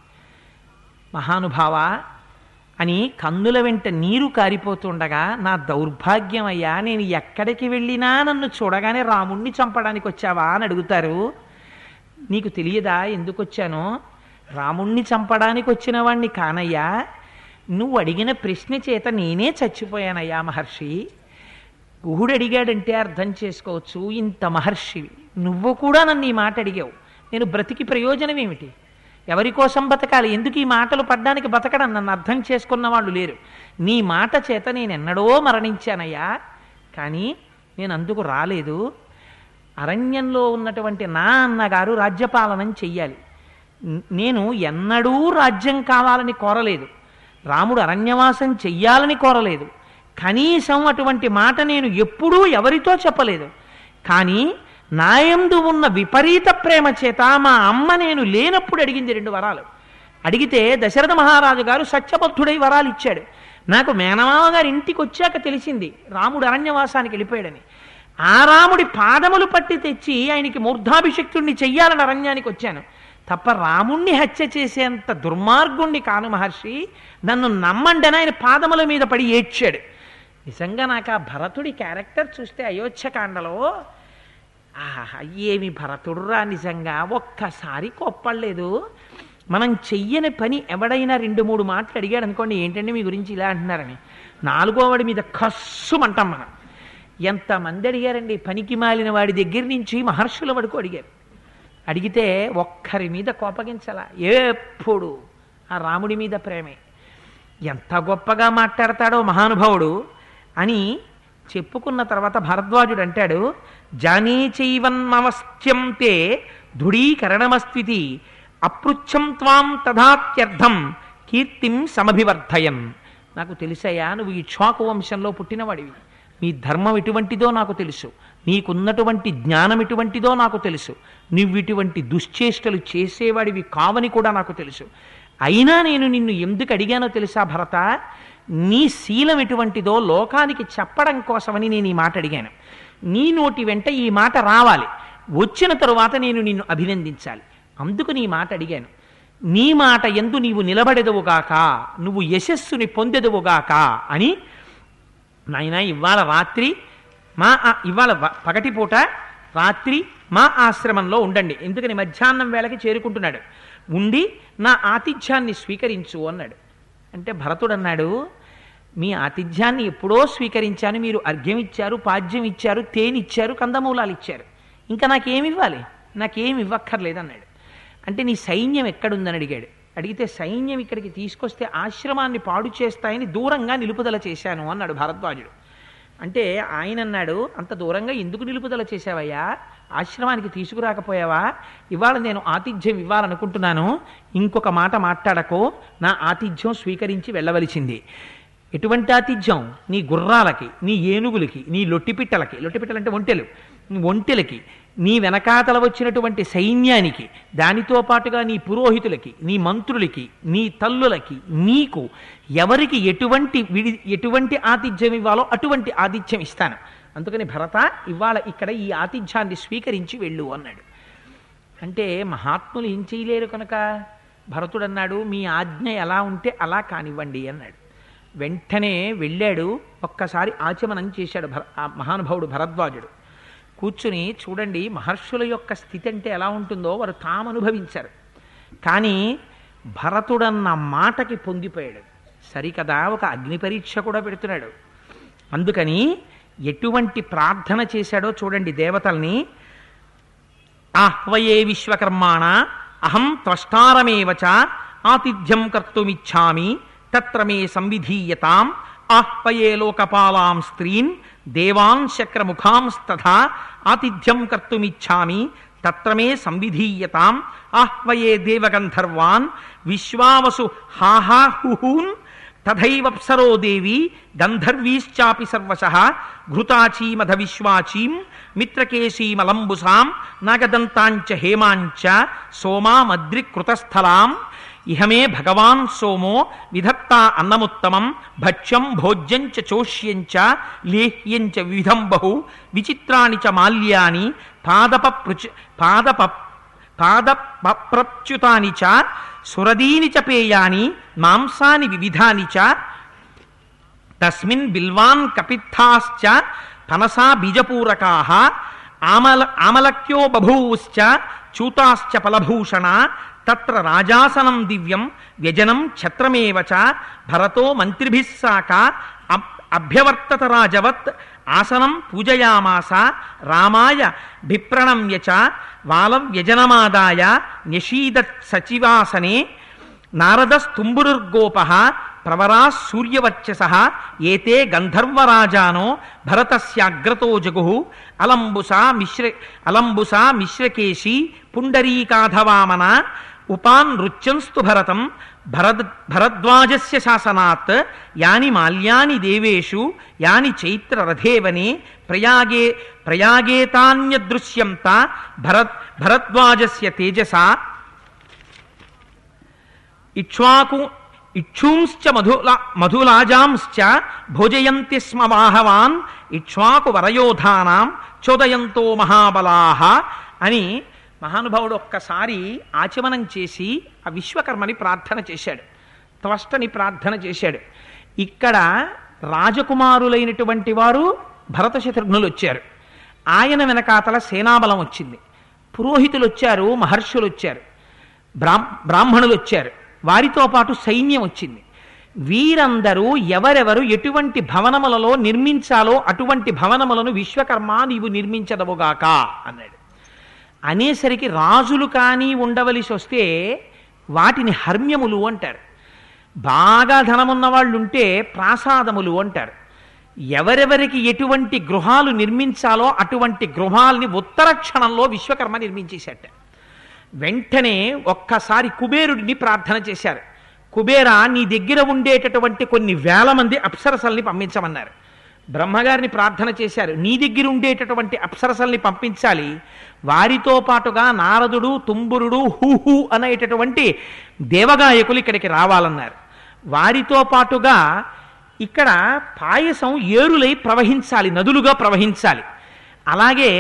మహానుభావ అని కన్నుల వెంట నీరు కారిపోతుండగా నా దౌర్భాగ్యం అయ్యా నేను ఎక్కడికి వెళ్ళినా నన్ను చూడగానే రాముణ్ణి చంపడానికి వచ్చావా అని అడుగుతారు నీకు తెలియదా ఎందుకు వచ్చానో రాముణ్ణి చంపడానికి వచ్చిన వాణ్ణి కానయ్యా నువ్వు అడిగిన ప్రశ్న చేత నేనే చచ్చిపోయానయ్యా మహర్షి గుహుడు అడిగాడంటే అర్థం చేసుకోవచ్చు ఇంత మహర్షివి నువ్వు కూడా నన్ను ఈ మాట అడిగావు నేను బ్రతికి ప్రయోజనం ఏమిటి ఎవరి కోసం బతకాలి ఎందుకు ఈ మాటలు పడ్డానికి బతకడం నన్ను అర్థం చేసుకున్న వాళ్ళు లేరు నీ మాట చేత నేను ఎన్నడో మరణించానయ్యా కానీ నేను అందుకు రాలేదు అరణ్యంలో ఉన్నటువంటి నా అన్నగారు రాజ్యపాలనం చెయ్యాలి న- నేను ఎన్నడూ రాజ్యం కావాలని కోరలేదు రాముడు అరణ్యవాసం చెయ్యాలని కోరలేదు కనీసం అటువంటి మాట నేను ఎప్పుడూ ఎవరితో చెప్పలేదు కానీ నాయందు ఉన్న విపరీత ప్రేమ చేత మా అమ్మ నేను లేనప్పుడు అడిగింది రెండు వరాలు అడిగితే దశరథ మహారాజు గారు సత్యబద్ధుడై వరాలు ఇచ్చాడు నాకు మేనమామ గారి ఇంటికి వచ్చాక తెలిసింది రాముడు అరణ్యవాసానికి వెళ్ళిపోయాడని ఆ రాముడి పాదములు పట్టి తెచ్చి ఆయనకి మూర్ధాభిషక్తుణ్ణి చెయ్యాలని అరణ్యానికి వచ్చాను తప్ప రాముణ్ణి హత్య చేసేంత దుర్మార్గుణ్ణి కాను మహర్షి నన్ను నమ్మండని ఆయన పాదముల మీద పడి ఏడ్చాడు నిజంగా నాకు ఆ భరతుడి క్యారెక్టర్ చూస్తే అయోధ్యకాండలో ఆహా ఏమి భరతుడురా నిజంగా ఒక్కసారి కొప్పలేదు మనం చెయ్యని పని ఎవడైనా రెండు మూడు మాటలు అడిగాడు అనుకోండి ఏంటంటే మీ గురించి ఇలా అంటున్నారని నాలుగో వాడి మీద కస్సుమంటాం మనం ఎంతమంది అడిగారండి పనికి మాలిన వాడి దగ్గర నుంచి మహర్షుల వరకు అడిగారు అడిగితే ఒక్కరి మీద కోపగించాల ఎప్పుడు ఆ రాముడి మీద ప్రేమే ఎంత గొప్పగా మాట్లాడతాడో మహానుభావుడు అని చెప్పుకున్న తర్వాత భరద్వాజుడు అంటాడు జానే చైవన్మవస్థ్యం తే దృఢీకరణమస్థితి అపృచ్ఛం త్వాం తథాత్యర్థం కీర్తిం సమభివర్ధయన్ నాకు తెలుసయ్యా నువ్వు ఇక్ష్వాకు వంశంలో పుట్టినవాడివి నీ ధర్మం ఎటువంటిదో నాకు తెలుసు నీకున్నటువంటి జ్ఞానం ఎటువంటిదో నాకు తెలుసు నువ్వు ఇటువంటి దుశ్చేష్టలు చేసేవాడివి కావని కూడా నాకు తెలుసు అయినా నేను నిన్ను ఎందుకు అడిగానో తెలుసా భరత నీ శీలం ఎటువంటిదో లోకానికి చెప్పడం కోసమని నేను ఈ మాట అడిగాను నీ నోటి వెంట ఈ మాట రావాలి వచ్చిన తరువాత నేను నిన్ను అభినందించాలి అందుకు నీ మాట అడిగాను నీ మాట ఎందు నీవు నిలబడెదవుగాక నువ్వు యశస్సుని పొందెదవుగాక అని నాయన ఇవాళ రాత్రి మా ఆ- ఇవాళ వ- పగటిపూట రాత్రి మా ఆశ్రమంలో ఉండండి ఎందుకని మధ్యాహ్నం వేళకి చేరుకుంటున్నాడు ఉండి నా ఆతిథ్యాన్ని స్వీకరించు అన్నాడు అంటే భరతుడు అన్నాడు మీ ఆతిథ్యాన్ని ఎప్పుడో స్వీకరించాను మీరు అర్ఘ్యం ఇచ్చారు పాద్యం ఇచ్చారు తేనిచ్చారు కందమూలాలు ఇచ్చారు ఇంకా నాకేమి ఇవ్వాలి నాకేమి ఇవ్వక్కర్లేదు అన్నాడు అంటే నీ సైన్యం ఎక్కడుందని అడిగాడు అడిగితే సైన్యం ఇక్కడికి తీసుకొస్తే ఆశ్రమాన్ని పాడు చేస్తాయని దూరంగా నిలుపుదల చేశాను అన్నాడు భరద్వాజుడు అంటే ఆయన అన్నాడు అంత దూరంగా ఎందుకు నిలుపుదల చేశావయ్యా ఆశ్రమానికి తీసుకురాకపోయావా ఇవాళ నేను ఆతిథ్యం ఇవ్వాలనుకుంటున్నాను ఇంకొక మాట మాట్లాడకో నా ఆతిథ్యం స్వీకరించి వెళ్ళవలసింది ఎటువంటి ఆతిథ్యం నీ గుర్రాలకి నీ ఏనుగులకి నీ లొట్టిపిట్టలకి లొట్టిపిట్టలు అంటే ఒంటెలు నీ ఒంటెలకి నీ వెనకాతల వచ్చినటువంటి సైన్యానికి దానితో పాటుగా నీ పురోహితులకి నీ మంత్రులకి నీ తల్లులకి నీకు ఎవరికి ఎటువంటి విడి ఎటువంటి ఆతిథ్యం ఇవ్వాలో అటువంటి ఆతిథ్యం ఇస్తాను అందుకని భరత ఇవాళ ఇక్కడ ఈ ఆతిథ్యాన్ని స్వీకరించి వెళ్ళు అన్నాడు అంటే మహాత్ములు ఏం చేయలేరు కనుక భరతుడు అన్నాడు మీ ఆజ్ఞ ఎలా ఉంటే అలా కానివ్వండి అన్నాడు వెంటనే వెళ్ళాడు ఒక్కసారి ఆచమనం చేశాడు భర ఆ మహానుభావుడు భరద్వాజుడు కూర్చుని చూడండి మహర్షుల యొక్క స్థితి అంటే ఎలా ఉంటుందో వారు తాము అనుభవించారు కానీ భరతుడన్న మాటకి పొంగిపోయాడు సరికదా ఒక అగ్ని పరీక్ష కూడా పెడుతున్నాడు అందుకని ఎటువంటి ప్రార్థన చేశాడో చూడండి దేవతల్ని ఆహ్వయే విశ్వకర్మాణ అహం త్వష్టారమేవ చ ఆతిథ్యం కర్తుమిచ్ఛామి తత్ర మే సంవిధీయతాం ఆహ్వయే లోకపాలాం స్త్రీన్ దేవాన్ శక్రముఖాంస్తథా ఆతిథ్యం కర్తుమిచ్ఛామి తత్ర మే సంవిధీయతాం ఆహ్వయే దేవగంధర్వాన్ విశ్వావసు హాహాహుహూన్ తథైవప్సరో దేవి గంధర్వీశ్చాపి సర్వశ ఘృతాచీమధ విశ్వాచీం మిత్రకేశీమలంబుసాం నాగదంతాంచ హేమాంచ సోమామద్రికృతస్థలాం ఇహమే భగవాన్ సోమో విధత్తా అన్నముత్తమం భక్ష్యం భోజ్యం చ చోష్యం చ లేహ్యం చ వివిధం బహు విచిత్రాణి చ మాల్యాని పాదప పాదప పాదప్రచ్యుతాని చ సురదీని చ పేయాని మాంసాని వివిధాని చ తస్మిన్ బిల్వాన్ కపిత్థాశ్చ పనసా బీజపూరకా ఆమల ఆమలక్యో బభూవుశ్చ చూతాశ్చ ఫలభూషణ తత్ర రాజాసనం దివ్యం వ్యజనం ఛత్రమేవ చ భరతో మంత్రిభిः సాక అబ్- అభ్యవర్తత రాజవత్ ఆసనం పూజయామాస రామాయ భిప్రణమ్య చ వాలం వ్యజనమాదాయ న్యషీదత్ సచివాసనే నారదస్తుంబురుర్గోప ప్రవరా సూర్యవర్చస ఏతే గంధర్వరాజానో భరతస్యాగ్రతో జగు అలంబుసా మిశ్ర అలంబుసా మిశ్రకేశి పుండరీకాధవామన ఉపాన్ నృత్యంస్తు భరతం భరద్ భరద్వాజస్య శాసనాత్ యాని మాల్యాని దేవేషు యాని చైత్రరథేవనే ప్రయాగే ప్రయాగేతాన్యదృశ్యంత భరత్ భరద్వాజస్య తేజసా ఇక్ష్వాకు ఇక్షూంశ్చ మధులా మధులాజాంశ్చ భోజయంతి స్మ వాహవాన్ ఇక్ష్వాకు వరయోధానాం చోదయంతో మహాబలాహ అని మహానుభావుడు ఒక్కసారి ఆచమనం చేసి ఆ విశ్వకర్మని ప్రార్థన చేశాడు త్వష్టని ప్రార్థన చేశాడు ఇక్కడ రాజకుమారులైనటువంటి వారు భరత శత్రుఘ్నులు వచ్చారు ఆయన వెనకాతల సేనాబలం వచ్చింది పురోహితులు వచ్చారు మహర్షులు వచ్చారు బ్రాహ్ బ్రాహ్మణులు వచ్చారు వారితో పాటు సైన్యం వచ్చింది వీరందరూ ఎవరెవరు ఎటువంటి భవనములలో నిర్మించాలో అటువంటి భవనములను విశ్వకర్మ నీవు నిర్మించదవుగాక అన్నాడు అనేసరికి రాజులు కానీ ఉండవలసి వస్తే వాటిని హర్మ్యములు అంటారు బాగా ధనమున్న వాళ్ళు ఉంటే ప్రాసాదములు అంటారు ఎవరెవరికి ఎటువంటి గృహాలు నిర్మించాలో అటువంటి గృహాల్ని ఉత్తర క్షణంలో విశ్వకర్మ నిర్మించేశాట వెంటనే ఒక్కసారి కుబేరుడిని ప్రార్థన చేశారు కుబేర నీ దగ్గర ఉండేటటువంటి కొన్ని వేల మంది అప్సరసల్ని పంపించమన్నారు బ్రహ్మగారిని ప్రార్థన చేశారు నీ దగ్గర ఉండేటటువంటి అప్సరసల్ని పంపించాలి వారితో పాటుగా నారదుడు తుంబురుడు హూహు అనేటటువంటి దేవగాయకులు ఇక్కడికి రావాలన్నారు వారితో పాటుగా ఇక్కడ పాయసం ఏరులై ప్రవహించాలి నదులుగా ప్రవహించాలి అలాగే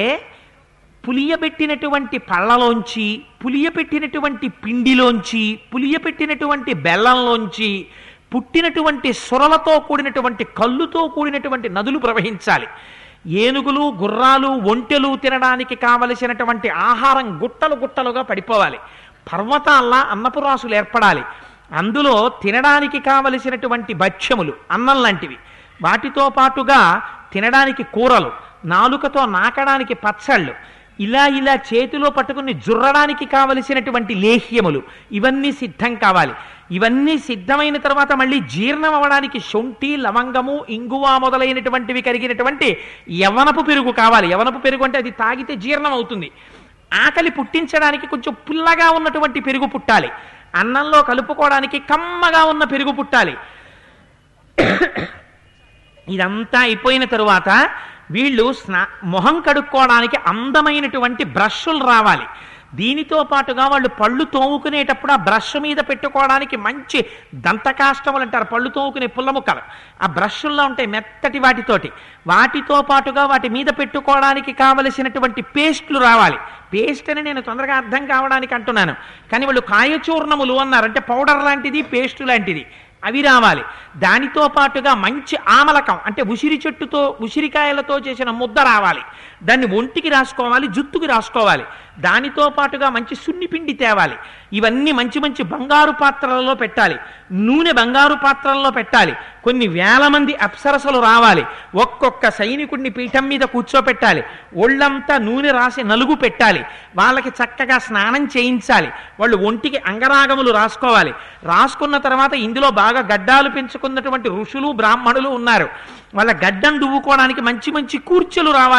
పులియబెట్టినటువంటి పళ్ళలోంచి పులియబెట్టినటువంటి పిండిలోంచి పులియబెట్టినటువంటి బెల్లంలోంచి పుట్టినటువంటి సొరలతో కూడినటువంటి కళ్ళుతో కూడినటువంటి నదులు ప్రవహించాలి ఏనుగులు గుర్రాలు ఒంటెలు తినడానికి కావలసినటువంటి ఆహారం గుట్టలు గుట్టలుగా పడిపోవాలి పర్వతాల్లా అన్నపురాసులు ఏర్పడాలి అందులో తినడానికి కావలసినటువంటి భక్ష్యములు అన్నం లాంటివి వాటితో పాటుగా తినడానికి కూరలు నాలుకతో నాకడానికి పచ్చళ్ళు ఇలా ఇలా చేతిలో పట్టుకుని జుర్రడానికి కావలసినటువంటి లేహ్యములు ఇవన్నీ సిద్ధం కావాలి ఇవన్నీ సిద్ధమైన తర్వాత మళ్ళీ జీర్ణం అవ్వడానికి శొంఠి లవంగము ఇంగువ మొదలైనటువంటివి కరిగినటువంటి యవనపు పెరుగు కావాలి యవనపు పెరుగు అంటే అది తాగితే జీర్ణం అవుతుంది ఆకలి పుట్టించడానికి కొంచెం పుల్లగా ఉన్నటువంటి పెరుగు పుట్టాలి అన్నంలో కలుపుకోవడానికి కమ్మగా ఉన్న పెరుగు పుట్టాలి ఇదంతా అయిపోయిన తరువాత వీళ్ళు స్నా మొహం కడుక్కోవడానికి అందమైనటువంటి బ్రష్లు రావాలి దీనితో పాటుగా వాళ్ళు పళ్ళు తోముకునేటప్పుడు ఆ బ్రష్ మీద పెట్టుకోవడానికి మంచి దంతకాష్టములు అంటారు పళ్ళు తోముకునే పుల్ల ముక్కలు ఆ బ్రష్ల్లో ఉంటాయి మెత్తటి వాటితోటి వాటితో పాటుగా వాటి మీద పెట్టుకోవడానికి కావలసినటువంటి పేస్ట్లు రావాలి పేస్ట్ అని నేను తొందరగా అర్థం కావడానికి అంటున్నాను కానీ వాళ్ళు కాయచూర్ణములు అన్నారు అంటే పౌడర్ లాంటిది పేస్ట్ లాంటిది అవి రావాలి దానితో పాటుగా మంచి ఆమలకం అంటే ఉసిరి చెట్టుతో ఉసిరికాయలతో చేసిన ముద్ద రావాలి దాన్ని ఒంటికి రాసుకోవాలి జుత్తుకి రాసుకోవాలి దానితో పాటుగా మంచి సున్నిపిండి తేవాలి ఇవన్నీ మంచి మంచి బంగారు పాత్రలలో పెట్టాలి నూనె బంగారు పాత్రల్లో పెట్టాలి కొన్ని వేల మంది అప్సరసలు రావాలి ఒక్కొక్క సైనికుడిని పీఠం మీద కూర్చోపెట్టాలి ఒళ్ళంతా నూనె రాసి నలుగు పెట్టాలి వాళ్ళకి చక్కగా స్నానం చేయించాలి వాళ్ళు ఒంటికి అంగరాగములు రాసుకోవాలి రాసుకున్న తర్వాత ఇందులో బాగా గడ్డాలు పెంచుకున్నటువంటి ఋషులు బ్రాహ్మణులు ఉన్నారు వాళ్ళ గడ్డం దువ్వుకోవడానికి మంచి మంచి కూర్చెలు రావాలి బంగారు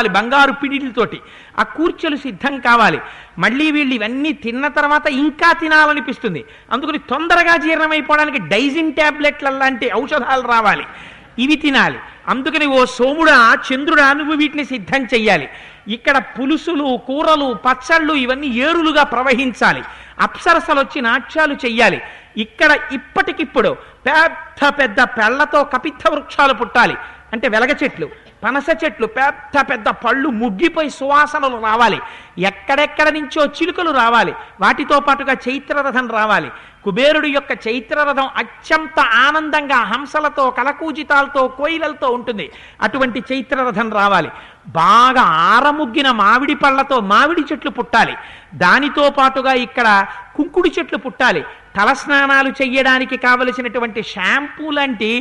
బంగారు పిడిలతోటి ఆ కూర్చొలు సిద్ధం కావాలి మళ్ళీ వీళ్ళు ఇవన్నీ తిన్న తర్వాత ఇంకా తినాలనిపిస్తుంది అందుకని తొందరగా జీర్ణమైపోవడానికి డైజిన్ ట్యాబ్లెట్ల లాంటి ఔషధాలు రావాలి ఇవి తినాలి అందుకని ఓ సోముడా చంద్రుడా నువ్వు వీటిని సిద్ధం చెయ్యాలి ఇక్కడ పులుసులు కూరలు పచ్చళ్ళు ఇవన్నీ ఏరులుగా ప్రవహించాలి అప్సరసలు వచ్చి నాట్యాలు చెయ్యాలి ఇక్కడ ఇప్పటికిప్పుడు పెద్ద పెద్ద పెళ్లతో కపిత్త వృక్షాలు పుట్టాలి అంటే వెలగ చెట్లు పనస చెట్లు పెద్ద పెద్ద పళ్ళు ముగ్గిపోయి సువాసనలు రావాలి ఎక్కడెక్కడ నుంచో చిలుకలు రావాలి వాటితో పాటుగా చైత్రరథం రావాలి కుబేరుడు యొక్క చైత్రరథం అత్యంత ఆనందంగా హంసలతో కలకూజితాలతో కోయిలలతో ఉంటుంది అటువంటి చైత్రరథం రావాలి బాగా ఆరముగ్గిన మామిడి పళ్ళతో మామిడి చెట్లు పుట్టాలి దానితో పాటుగా ఇక్కడ కుంకుడు చెట్లు పుట్టాలి తలస్నానాలు చెయ్యడానికి కావలసినటువంటి షాంపూ లాంటి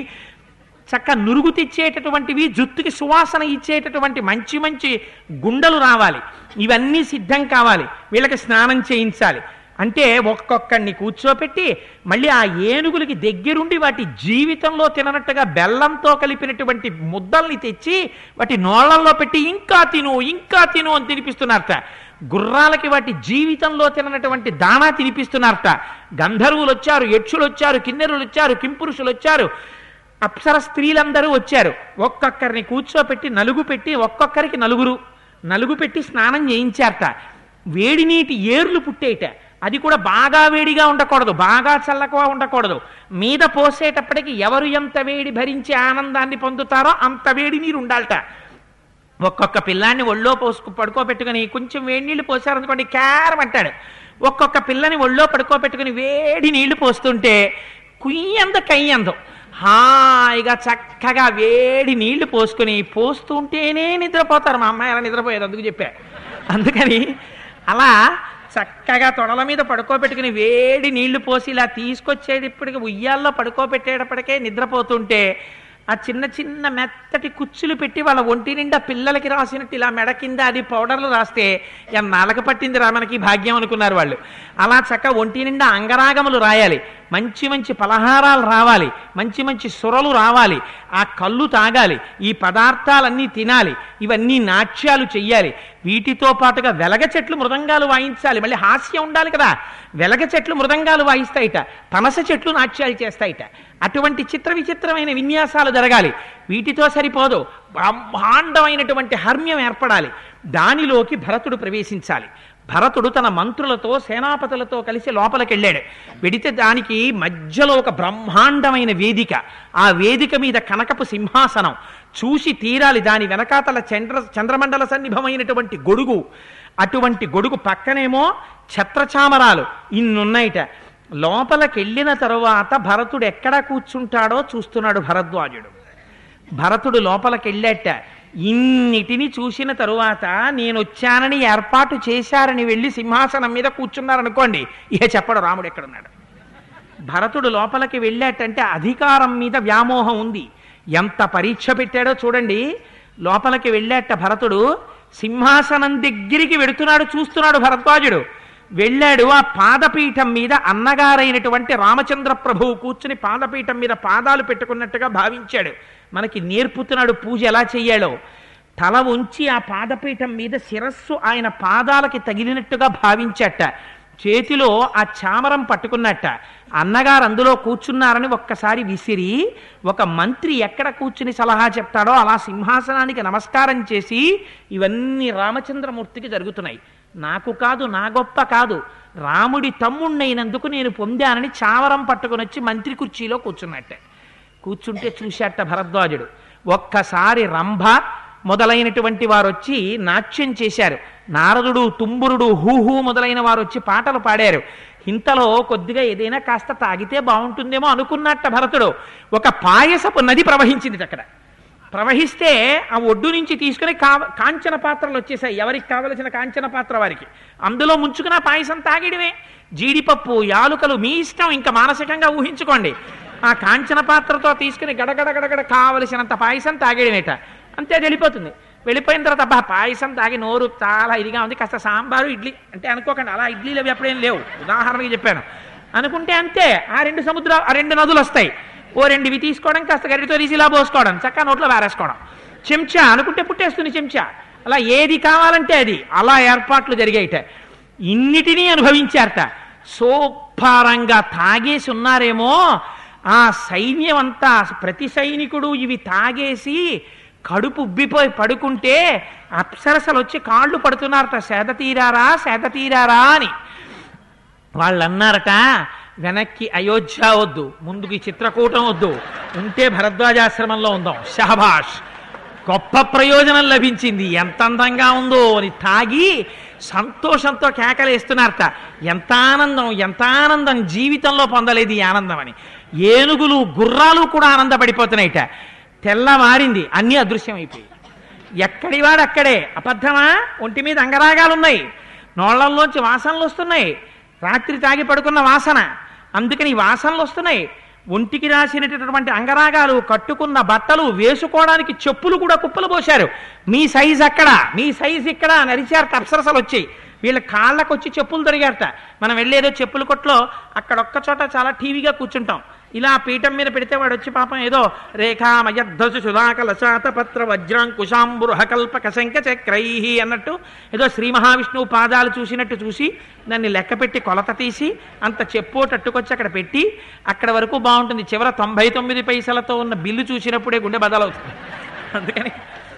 చక్క నురుగు తెచ్చేటటువంటివి జుత్తుకి సువాసన ఇచ్చేటటువంటి మంచి మంచి గుండెలు రావాలి ఇవన్నీ సిద్ధం కావాలి వీళ్ళకి స్నానం చేయించాలి అంటే ఒక్కొక్కడిని కూర్చోపెట్టి మళ్ళీ ఆ ఏనుగులకి దగ్గరుండి వాటి జీవితంలో తిననట్టుగా బెల్లంతో కలిపినటువంటి ముద్దల్ని తెచ్చి వాటి నోళ్లలో పెట్టి ఇంకా తిను ఇంకా తిను అని తినిపిస్తున్నారట గుర్రాలకి వాటి జీవితంలో తిననటువంటి దాణా తినిపిస్తున్నారట గంధర్వులు వచ్చారు యక్షులు వచ్చారు కిన్నెరులు వచ్చారు కింపురుషులు వచ్చారు అప్సర స్త్రీలందరూ వచ్చారు ఒక్కొక్కరిని కూర్చోపెట్టి నలుగు పెట్టి ఒక్కొక్కరికి నలుగురు నలుగు పెట్టి స్నానం చేయించారట వేడి నీటి ఏర్లు పుట్టేట అది కూడా బాగా వేడిగా ఉండకూడదు బాగా చల్లగా ఉండకూడదు మీద పోసేటప్పటికి ఎవరు ఎంత వేడి భరించి ఆనందాన్ని పొందుతారో అంత వేడి నీరు ఉండాలట ఒక్కొక్క పిల్లాన్ని ఒళ్ళో పోసుకు పడుకోబెట్టుకుని కొంచెం వేడి నీళ్లు పోసారనుకోండి క్యారం అంటాడు ఒక్కొక్క పిల్లని ఒళ్ళో పడుకోబెట్టుకుని వేడి నీళ్లు పోస్తుంటే కుయ్యంద కయ్యందం హాయిగా చక్కగా వేడి నీళ్లు పోసుకుని పోస్తుంటేనే నిద్రపోతారు మా అమ్మాయి అలా నిద్రపోయేది అందుకు చెప్పా అందుకని అలా చక్కగా తొడల మీద పడుకోబెట్టుకుని వేడి నీళ్లు పోసి ఇలా తీసుకొచ్చేటప్పటికి ఉయ్యాల్లో పడుకోబెట్టేటప్పటికే నిద్రపోతుంటే ఆ చిన్న చిన్న మెత్తటి కుచ్చులు పెట్టి వాళ్ళ ఒంటి నిండా పిల్లలకి రాసినట్టు ఇలా మెడ కింద అది పౌడర్లు రాస్తే ఎన్నాళ్ళకి పట్టింది రా మనకి భాగ్యం అనుకున్నారు వాళ్ళు అలా చక్క ఒంటి నిండా అంగరాగములు రాయాలి మంచి మంచి పలహారాలు రావాలి మంచి మంచి సురలు రావాలి ఆ కళ్ళు తాగాలి ఈ పదార్థాలన్నీ తినాలి ఇవన్నీ నాట్యాలు చెయ్యాలి వీటితో పాటుగా వెలగ చెట్లు మృదంగాలు వాయించాలి మళ్ళీ హాస్యం ఉండాలి కదా వెలగ చెట్లు మృదంగాలు వాయిస్తాయిట పనస చెట్లు నాట్యాలు చేస్తాయిట అటువంటి చిత్ర విచిత్రమైన విన్యాసాలు జరగాలి వీటితో సరిపోదు బ్రహ్మాండమైనటువంటి హర్మ్యం ఏర్పడాలి దానిలోకి భరతుడు ప్రవేశించాలి భరతుడు తన మంత్రులతో సేనాపతులతో కలిసి లోపలికి వెళ్ళాడు వెడితే దానికి మధ్యలో ఒక బ్రహ్మాండమైన వేదిక ఆ వేదిక మీద కనకపు సింహాసనం చూసి తీరాలి దాని వెనకాతల చంద్ర చంద్రమండల సన్నిభమైనటువంటి గొడుగు అటువంటి గొడుగు పక్కనేమో ఛత్రచామరాలు ఇన్నున్నాయిట లోపలికి వెళ్ళిన తరువాత భరతుడు ఎక్కడ కూర్చుంటాడో చూస్తున్నాడు భరద్వాజుడు భరతుడు లోపలికి వెళ్ళాట ఇన్నిటిని చూసిన తరువాత నేను వచ్చానని ఏర్పాటు చేశారని వెళ్ళి సింహాసనం మీద కూర్చున్నారనుకోండి ఇక చెప్పడు రాముడు ఎక్కడున్నాడు భరతుడు లోపలికి వెళ్ళాటంటే అధికారం మీద వ్యామోహం ఉంది ఎంత పరీక్ష పెట్టాడో చూడండి లోపలికి వెళ్ళాట భరతుడు సింహాసనం దగ్గరికి వెడుతున్నాడు చూస్తున్నాడు భరద్వాజుడు వెళ్ళాడు ఆ పాదపీఠం మీద అన్నగారైనటువంటి రామచంద్ర ప్రభువు కూర్చుని పాదపీఠం మీద పాదాలు పెట్టుకున్నట్టుగా భావించాడు మనకి నేర్పుతున్నాడు పూజ ఎలా చెయ్యాలో తల ఉంచి ఆ పాదపీఠం మీద శిరస్సు ఆయన పాదాలకి తగిలినట్టుగా భావించట చేతిలో ఆ చామరం పట్టుకున్నట్ట అన్నగారు అందులో కూర్చున్నారని ఒక్కసారి విసిరి ఒక మంత్రి ఎక్కడ కూర్చుని సలహా చెప్తాడో అలా సింహాసనానికి నమస్కారం చేసి ఇవన్నీ రామచంద్రమూర్తికి జరుగుతున్నాయి నాకు కాదు నా గొప్ప కాదు రాముడి తమ్ముణ్ణైనందుకు నేను పొందానని చావరం పట్టుకుని వచ్చి మంత్రి కుర్చీలో కూర్చున్నట్టే కూర్చుంటే చూశాట భరద్వాజుడు ఒక్కసారి రంభ మొదలైనటువంటి వారు వచ్చి నాట్యం చేశారు నారదుడు తుంబురుడు హూహూ మొదలైన వారు వచ్చి పాటలు పాడారు ఇంతలో కొద్దిగా ఏదైనా కాస్త తాగితే బాగుంటుందేమో అనుకున్నట్ట భరతుడు ఒక పాయసపు నది ప్రవహించింది అక్కడ ప్రవహిస్తే ఆ ఒడ్డు నుంచి తీసుకుని కా కాంచన పాత్రలు వచ్చేసాయి ఎవరికి కావలసిన కాంచన పాత్ర వారికి అందులో ముంచుకున్న పాయసం తాగిడమే జీడిపప్పు యాలుకలు మీ ఇష్టం ఇంకా మానసికంగా ఊహించుకోండి ఆ కాంచన పాత్రతో తీసుకుని గడగడ గడగడ కావలసినంత పాయసం తాగేయడమేట అంతే వెళ్ళిపోతుంది వెళ్ళిపోయిన తర్వాత అబ్బా పాయసం తాగి నోరు చాలా ఇదిగా ఉంది కాస్త సాంబారు ఇడ్లీ అంటే అనుకోకండి అలా ఇడ్లీలు అవి ఎప్పుడేం లేవు ఉదాహరణకి చెప్పాను అనుకుంటే అంతే ఆ రెండు సముద్ర ఆ రెండు నదులు వస్తాయి ఓ రెండు ఇవి తీసుకోవడం కాస్త గరిటితో తీసి ఇలా పోసుకోవడం చక్కగా నోట్లో వారేసుకోవడం చెంచా అనుకుంటే పుట్టేస్తుంది చెంచా అలా ఏది కావాలంటే అది అలా ఏర్పాట్లు జరిగాయిట ఇన్నిటినీ అనుభవించారట సూపరంగా తాగేసి ఉన్నారేమో ఆ సైన్యం అంతా ప్రతి సైనికుడు ఇవి తాగేసి కడుపు ఉబ్బిపోయి పడుకుంటే అప్సరసలు వచ్చి కాళ్ళు పడుతున్నారట సేద తీరారా సేద తీరారా అని వాళ్ళు అన్నారట వెనక్కి అయోధ్య వద్దు ముందుకి చిత్రకూటం వద్దు ఉంటే భరద్వాజాశ్రమంలో ఉందాం షహబాష్ గొప్ప ప్రయోజనం లభించింది ఎంత అందంగా ఉందో అని తాగి సంతోషంతో కేకలేస్తున్నారట ఎంత ఆనందం ఎంత ఆనందం జీవితంలో పొందలేదు ఈ ఆనందం అని ఏనుగులు గుర్రాలు కూడా ఆనందపడిపోతున్నాయిట తెల్లవారింది అన్నీ అదృశ్యమైపోయి ఎక్కడివాడు అక్కడే అబద్ధమా ఒంటి మీద అంగరాగాలున్నాయి నోళ్లల్లోంచి వాసనలు వస్తున్నాయి రాత్రి తాగి పడుకున్న వాసన అందుకని ఈ వాసనలు వస్తున్నాయి ఒంటికి రాసినటువంటి అంగరాగాలు కట్టుకున్న బట్టలు వేసుకోవడానికి చెప్పులు కూడా కుప్పలు పోశారు మీ సైజ్ అక్కడ మీ సైజ్ ఇక్కడ నరిచారట అప్సరసలు వచ్చి వీళ్ళ కాళ్ళకు వచ్చి చెప్పులు దొరికారట మనం వెళ్ళేదో చెప్పుల కొట్లో అక్కడొక్క చోట చాలా టీవీగా కూర్చుంటాం ఇలా పీఠం మీద పెడితే వాడు వచ్చి పాపం ఏదో రేఖామయధ్వసు సుధాకల శాతపత్ర వజ్రాంకుశాంబురుహ కల్పక శంఖ చక్రై అన్నట్టు ఏదో శ్రీ మహావిష్ణువు పాదాలు చూసినట్టు చూసి దాన్ని లెక్క పెట్టి కొలత తీసి అంత చెప్పోటట్టుకొచ్చి అక్కడ పెట్టి అక్కడ వరకు బాగుంటుంది చివర తొంభై తొమ్మిది పైసలతో ఉన్న బిల్లు చూసినప్పుడే గుండె బదలవుతుంది అందుకని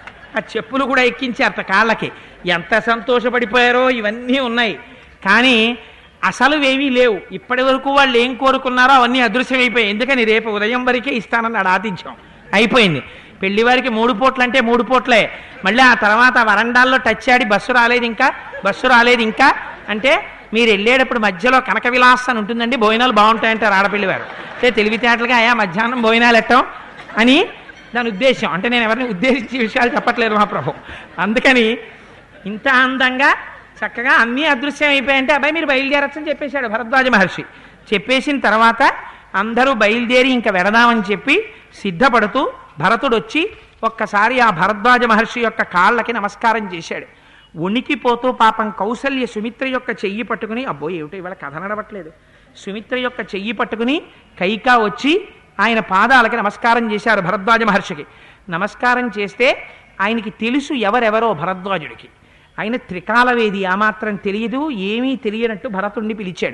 ఆ చెప్పులు కూడా ఎక్కించారట కాళ్ళకి ఎంత సంతోషపడిపోయారో ఇవన్నీ ఉన్నాయి కానీ అసలు ఏమీ లేవు ఇప్పటి వరకు వాళ్ళు ఏం కోరుకున్నారో అవన్నీ అదృశ్యమైపోయాయి ఎందుకని రేపు ఉదయం వరకే ఇస్తానని ఆదించాం అయిపోయింది పెళ్లి వారికి మూడు పూట్లు అంటే మూడు పూట్లే మళ్ళీ ఆ తర్వాత వరండాల్లో టచ్ ఆడి బస్సు రాలేదు ఇంకా బస్సు రాలేదు ఇంకా అంటే మీరు వెళ్ళేటప్పుడు మధ్యలో కనక విలాస్ అని ఉంటుందండి భోజనాలు బాగుంటాయంటారు ఆడపిల్లి వారు అంటే తెలివితేటలుగా అయా మధ్యాహ్నం భోజనాలు ఎట్టం అని దాని ఉద్దేశం అంటే నేను ఎవరిని ఉద్దేశించి విషయాలు చెప్పట్లేదు మా ప్రభు అందుకని ఇంత అందంగా చక్కగా అన్నీ అదృశ్యం అయిపోయాయంటే అబ్బాయి మీరు బయలుదేరచ్చని చెప్పేశాడు భరద్వాజ మహర్షి చెప్పేసిన తర్వాత అందరూ బయలుదేరి ఇంకా వెడదామని చెప్పి సిద్ధపడుతూ భరతుడు వచ్చి ఒక్కసారి ఆ భరద్వాజ మహర్షి యొక్క కాళ్ళకి నమస్కారం చేశాడు ఉనికిపోతూ పాపం కౌసల్య సుమిత్ర యొక్క చెయ్యి పట్టుకుని అబ్బో ఏమిటో ఇవాళ కథ నడవట్లేదు సుమిత్ర యొక్క చెయ్యి పట్టుకుని కైకా వచ్చి ఆయన పాదాలకి నమస్కారం చేశారు భరద్వాజ మహర్షికి నమస్కారం చేస్తే ఆయనకి తెలుసు ఎవరెవరో భరద్వాజుడికి ఆయన త్రికాలవేది ఆ మాత్రం తెలియదు ఏమీ తెలియనట్టు భరతుణ్ణి పిలిచాడు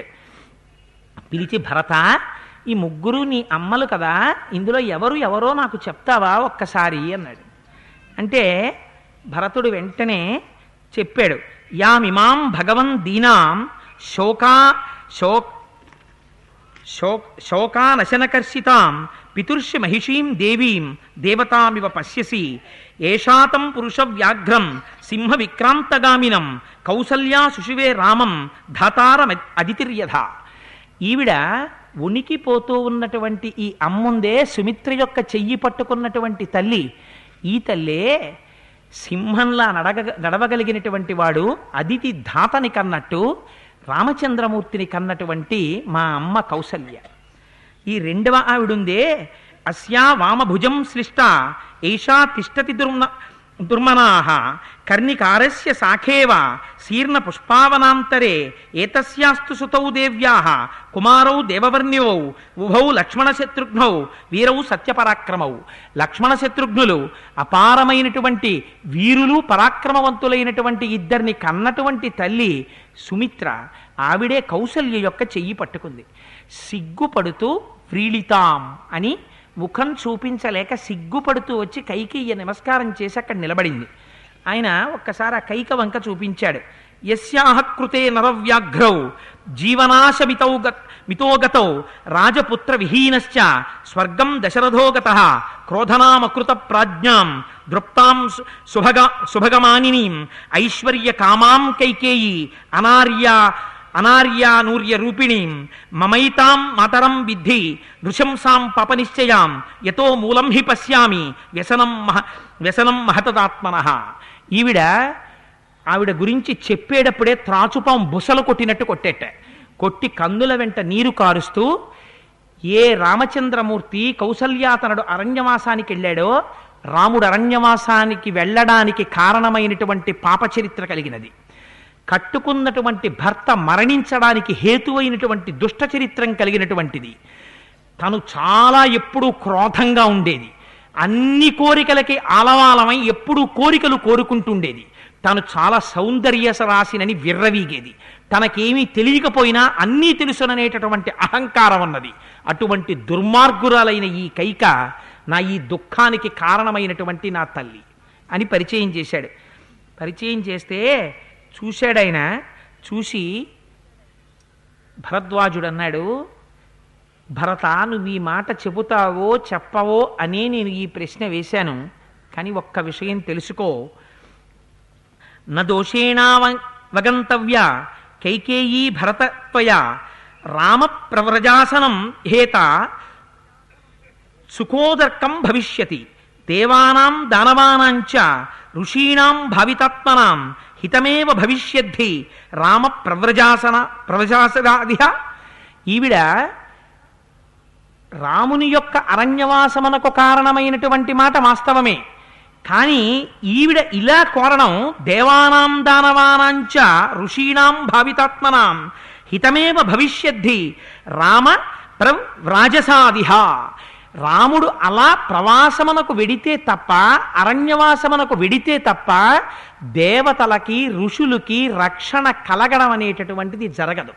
పిలిచి భరత ఈ ముగ్గురు నీ అమ్మలు కదా ఇందులో ఎవరు ఎవరో నాకు చెప్తావా ఒక్కసారి అన్నాడు అంటే భరతుడు వెంటనే చెప్పాడు యామిమాం భగవన్ దీనాం శోకా శోక్ శోక్ శోకానశనకర్షితాం పితుర్షి మహిషీం దేవీం దేవతామివ పశ్యసి ఏషాతం పురుష వ్యాఘ్రం సింహ విక్రాంతగామినం కౌసల్యా శుశువే రామం ధాతారం అదితిర్యథ ఈవిడ ఉనికిపోతూ ఉన్నటువంటి ఈ అమ్ముందే సుమిత్ర యొక్క చెయ్యి పట్టుకున్నటువంటి తల్లి ఈ తల్లే సింహంలా నడగ నడవగలిగినటువంటి వాడు అదితి ధాతని కన్నట్టు రామచంద్రమూర్తిని కన్నటువంటి మా అమ్మ కౌసల్య ఈ రెండవ ఆవిడుందే అస్యా వామభుజం శ్లిష్ట ఏషా తిష్టతి దుర్మ దుర్మనాహ కర్ణికారస్య శాఖేవ శీర్ణ పుష్పావనాంతరే ఏతస్యాస్తు సుతౌ దేవ్యాః కుమారౌ దేవవర్ణ్యౌ ఉభౌ లక్ష్మణశత్రుఘ్నౌ వీరౌ సత్యపరాక్రమౌ లక్ష్మణశత్రుఘ్నులు అపారమైనటువంటి వీరులు పరాక్రమవంతులైనటువంటి ఇద్దరిని కన్నటువంటి తల్లి సుమిత్ర ఆవిడే కౌసల్య యొక్క చెయ్యి పట్టుకుంది సిగ్గుపడుతూ వ్రీళితాం అని ముఖం చూపించలేక సిగ్గుపడుతూ వచ్చి కైకేయ నమస్కారం చేసి అక్కడ నిలబడింది ఆయన ఒక్కసారి ఆ కైక వంక చూపించాడు యస్యాహ కృతే నరవ్యాఘ్రౌ జీవనాశమితౌ గ- మితోగతౌ రాజపుత్ర విహీనశ్చ స్వర్గం దశరథోగత క్రోధనామకృత ప్రాజ్ఞాం దృప్తాం సు- శుభగ శుభగమానినీం ఐశ్వర్య కామాం కైకేయి అనార్య అనార్యానూర్య రూపిణీం మమైతాం మాతరం విద్ధి నృశంసాం పపనిశ్చయాం యతో మూలం హి పశ్యామి వ్యసనం మహ వ్యసనం మహతదాత్మన ఈవిడ ఆవిడ గురించి చెప్పేటప్పుడే త్రాచుపాం బుసలు కొట్టినట్టు కొట్టేట కొట్టి కందుల వెంట నీరు కారుస్తూ ఏ రామచంద్రమూర్తి కౌసల్యాతనుడు అరణ్యవాసానికి వెళ్ళాడో రాముడు అరణ్యవాసానికి వెళ్ళడానికి కారణమైనటువంటి పాపచరిత్ర కలిగినది కట్టుకున్నటువంటి భర్త మరణించడానికి హేతువైనటువంటి దుష్ట చరిత్రం కలిగినటువంటిది తను చాలా ఎప్పుడూ క్రోధంగా ఉండేది అన్ని కోరికలకి ఆలవాలమై ఎప్పుడూ కోరికలు కోరుకుంటుండేది తాను చాలా సౌందర్యస రాసినని విర్రవీగేది తనకేమీ తెలియకపోయినా అన్నీ తెలుసుననేటటువంటి అహంకారం ఉన్నది అటువంటి దుర్మార్గురాలైన ఈ కైక నా ఈ దుఃఖానికి కారణమైనటువంటి నా తల్లి అని పరిచయం చేశాడు పరిచయం చేస్తే చూశాడాయన చూసి భరద్వాజుడు అన్నాడు భరత నువ్వు ఈ మాట చెబుతావో చెప్పవో అనే నేను ఈ ప్రశ్న వేశాను కానీ ఒక్క విషయం తెలుసుకో న దోషేణా వగంతవ్య కైకేయీ భరతత్వయ రామ ప్రవ్రజాసనం హేత సుఖోదర్కం భవిష్యతి దేవానాం దానవానాంచ ఋషీణాం భావితాత్మనాం హితమేవ భవిష్యద్ధి రామ ప్రవ్రజాసన ప్రవ్రజాసనాదిహ ఈవిడ రాముని యొక్క అరణ్యవాసమునకు కారణమైనటువంటి మాట వాస్తవమే కానీ ఈవిడ ఇలా కోరడం దేవానాం దానవానాంచ ఋషీణాం భావితాత్మనాం హితమేవ భవిష్యద్ధి రామ ప్రవ్రాజసాదిహ రాముడు అలా ప్రవాసమునకు వెడితే తప్ప అరణ్యవాసమునకు వెడితే తప్ప దేవతలకి ఋషులకి రక్షణ కలగడం అనేటటువంటిది జరగదు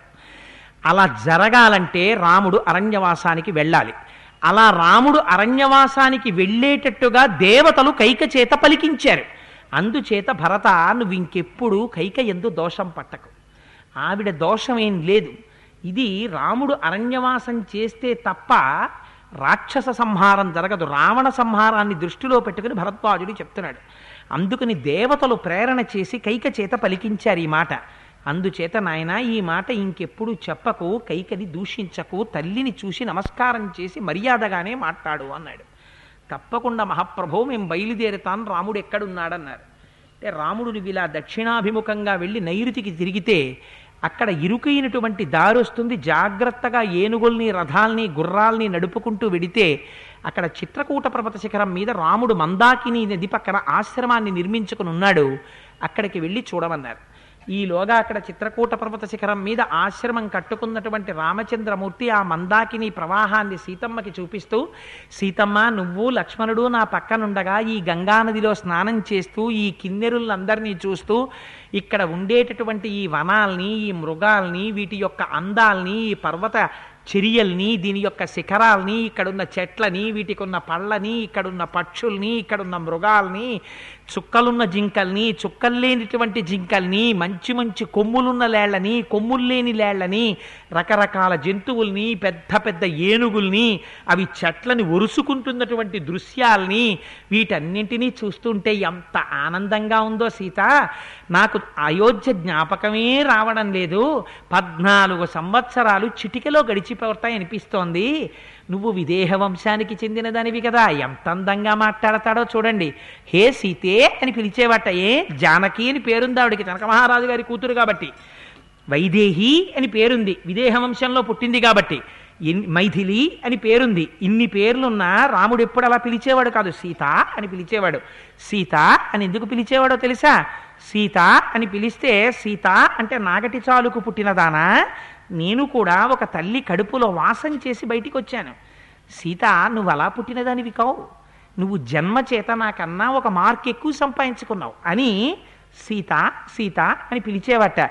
అలా జరగాలంటే రాముడు అరణ్యవాసానికి వెళ్ళాలి అలా రాముడు అరణ్యవాసానికి వెళ్ళేటట్టుగా దేవతలు కైక చేత పలికించారు అందుచేత భరత నువ్వు ఇంకెప్పుడు కైక ఎందు దోషం పట్టకు ఆవిడ దోషం ఏం లేదు ఇది రాముడు అరణ్యవాసం చేస్తే తప్ప రాక్షస సంహారం జరగదు రావణ సంహారాన్ని దృష్టిలో పెట్టుకుని భరద్వాజుడు చెప్తున్నాడు అందుకని దేవతలు ప్రేరణ చేసి కైక చేత పలికించారు ఈ మాట అందుచేత నాయన ఈ మాట ఇంకెప్పుడు చెప్పకు కైకని దూషించకు తల్లిని చూసి నమస్కారం చేసి మర్యాదగానే మాట్లాడు అన్నాడు తప్పకుండా మహాప్రభు మేము బయలుదేరుతాను రాముడు ఎక్కడున్నాడన్నారు అంటే రాముడు నువ్వు ఇలా దక్షిణాభిముఖంగా వెళ్ళి నైరుతికి తిరిగితే అక్కడ ఇరుకైనటువంటి దారి వస్తుంది జాగ్రత్తగా ఏనుగుల్ని రథాల్ని గుర్రాల్ని నడుపుకుంటూ వెడితే అక్కడ చిత్రకూట పర్వత శిఖరం మీద రాముడు మందాకిని నది పక్కన ఆశ్రమాన్ని నిర్మించుకుని ఉన్నాడు అక్కడికి వెళ్ళి చూడమన్నారు ఈలోగా అక్కడ చిత్రకూట పర్వత శిఖరం మీద ఆశ్రమం కట్టుకున్నటువంటి రామచంద్రమూర్తి ఆ మందాకిని ప్రవాహాన్ని సీతమ్మకి చూపిస్తూ సీతమ్మ నువ్వు లక్ష్మణుడు నా పక్కనుండగా ఈ గంగానదిలో స్నానం చేస్తూ ఈ కిన్నెరులందరినీ చూస్తూ ఇక్కడ ఉండేటటువంటి ఈ వనాల్ని ఈ మృగాల్ని వీటి యొక్క అందాల్ని ఈ పర్వత చర్యల్ని దీని యొక్క శిఖరాల్ని ఇక్కడున్న చెట్లని వీటికి ఉన్న పళ్ళని ఇక్కడున్న పక్షుల్ని ఇక్కడున్న మృగాల్ని చుక్కలున్న జింకల్ని చుక్కలు లేనిటువంటి జింకల్ని మంచి మంచి కొమ్ములున్న లేళ్లని కొమ్ములు లేని లేళ్లని రకరకాల జంతువుల్ని పెద్ద పెద్ద ఏనుగుల్ని అవి చెట్లని ఒరుసుకుంటున్నటువంటి దృశ్యాల్ని వీటన్నింటినీ చూస్తుంటే ఎంత ఆనందంగా ఉందో సీత నాకు అయోధ్య జ్ఞాపకమే రావడం లేదు పద్నాలుగు సంవత్సరాలు చిటికలో గడిచిపోతాయి అనిపిస్తోంది నువ్వు విదేహ వంశానికి చెందిన దానివి కదా ఎంత అందంగా మాట్లాడతాడో చూడండి హే సీతే అని పిలిచేవాట ఏ జానకి అని పేరుంది ఆవిడికి జనక మహారాజు గారి కూతురు కాబట్టి వైదేహి అని పేరుంది విదేహ వంశంలో పుట్టింది కాబట్టి ఎన్- మైథిలి అని పేరుంది ఇన్ని పేర్లున్న రాముడు ఎప్పుడు అలా పిలిచేవాడు కాదు సీత అని పిలిచేవాడు సీత అని ఎందుకు పిలిచేవాడో తెలుసా సీత అని పిలిస్తే సీత అంటే నాగటి చాలుకు పుట్టినదానా నేను కూడా ఒక తల్లి కడుపులో వాసం చేసి బయటికి వచ్చాను సీత నువ్వు అలా పుట్టినదానివి కావు నువ్వు జన్మ చేత నాకన్నా ఒక మార్క్ ఎక్కువ సంపాదించుకున్నావు అని సీత సీత అని పిలిచేవట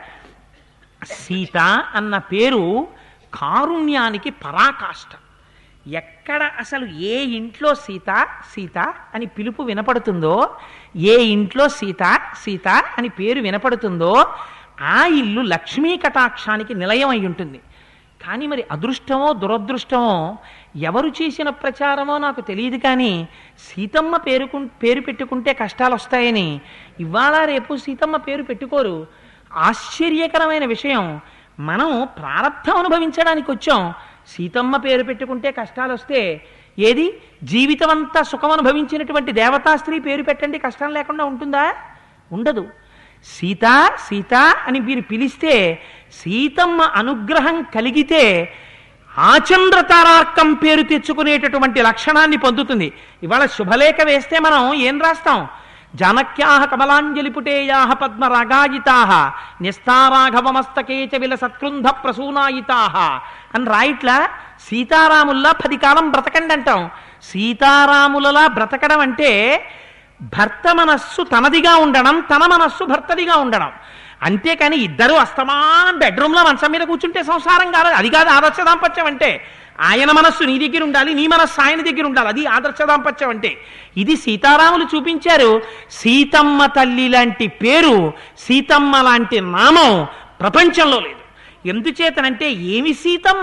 సీత అన్న పేరు కారుణ్యానికి పరాకాష్ట ఎక్కడ అసలు ఏ ఇంట్లో సీత సీత అని పిలుపు వినపడుతుందో ఏ ఇంట్లో సీత సీత అని పేరు వినపడుతుందో ఆ ఇల్లు లక్ష్మీ కటాక్షానికి నిలయం అయి ఉంటుంది కానీ మరి అదృష్టమో దురదృష్టమో ఎవరు చేసిన ప్రచారమో నాకు తెలియదు కానీ సీతమ్మ పేరుకు పేరు పెట్టుకుంటే కష్టాలు వస్తాయని ఇవాళ రేపు సీతమ్మ పేరు పెట్టుకోరు ఆశ్చర్యకరమైన విషయం మనం ప్రారంధం అనుభవించడానికి వచ్చాం సీతమ్మ పేరు పెట్టుకుంటే కష్టాలు వస్తే ఏది జీవితం అంతా సుఖం అనుభవించినటువంటి దేవతా స్త్రీ పేరు పెట్టండి కష్టం లేకుండా ఉంటుందా ఉండదు సీత సీత అని మీరు పిలిస్తే సీతమ్మ అనుగ్రహం కలిగితే ఆచంద్రతారార్కం పేరు తెచ్చుకునేటటువంటి లక్షణాన్ని పొందుతుంది ఇవాళ శుభలేఖ వేస్తే మనం ఏం రాస్తాం జానక్యాహ కమలాంజలిపుటేయాహ పద్మరాగాయితాహ నిస్తారాఘవమస్తకే చ విల సత్కృంధ ప్రసూనాయితాహ అని రాయిట్లా సీతారాముల్లా పది కాలం బ్రతకండి అంటాం సీతారాములలా బ్రతకడం అంటే భర్త మనస్సు తనదిగా ఉండడం తన మనస్సు భర్తదిగా ఉండడం అంతేకాని ఇద్దరు అస్తమానం బెడ్రూమ్లో మంచం మీద కూర్చుంటే సంసారం కాదు అది కాదు ఆదర్శ దాంపత్యం అంటే ఆయన మనస్సు నీ దగ్గర ఉండాలి నీ మనస్సు ఆయన దగ్గర ఉండాలి అది ఆదర్శ దాంపత్యం అంటే ఇది సీతారాములు చూపించారు సీతమ్మ తల్లి లాంటి పేరు సీతమ్మ లాంటి నామం ప్రపంచంలో లేదు ఎందుచేతనంటే ఏమి సీతమ్మ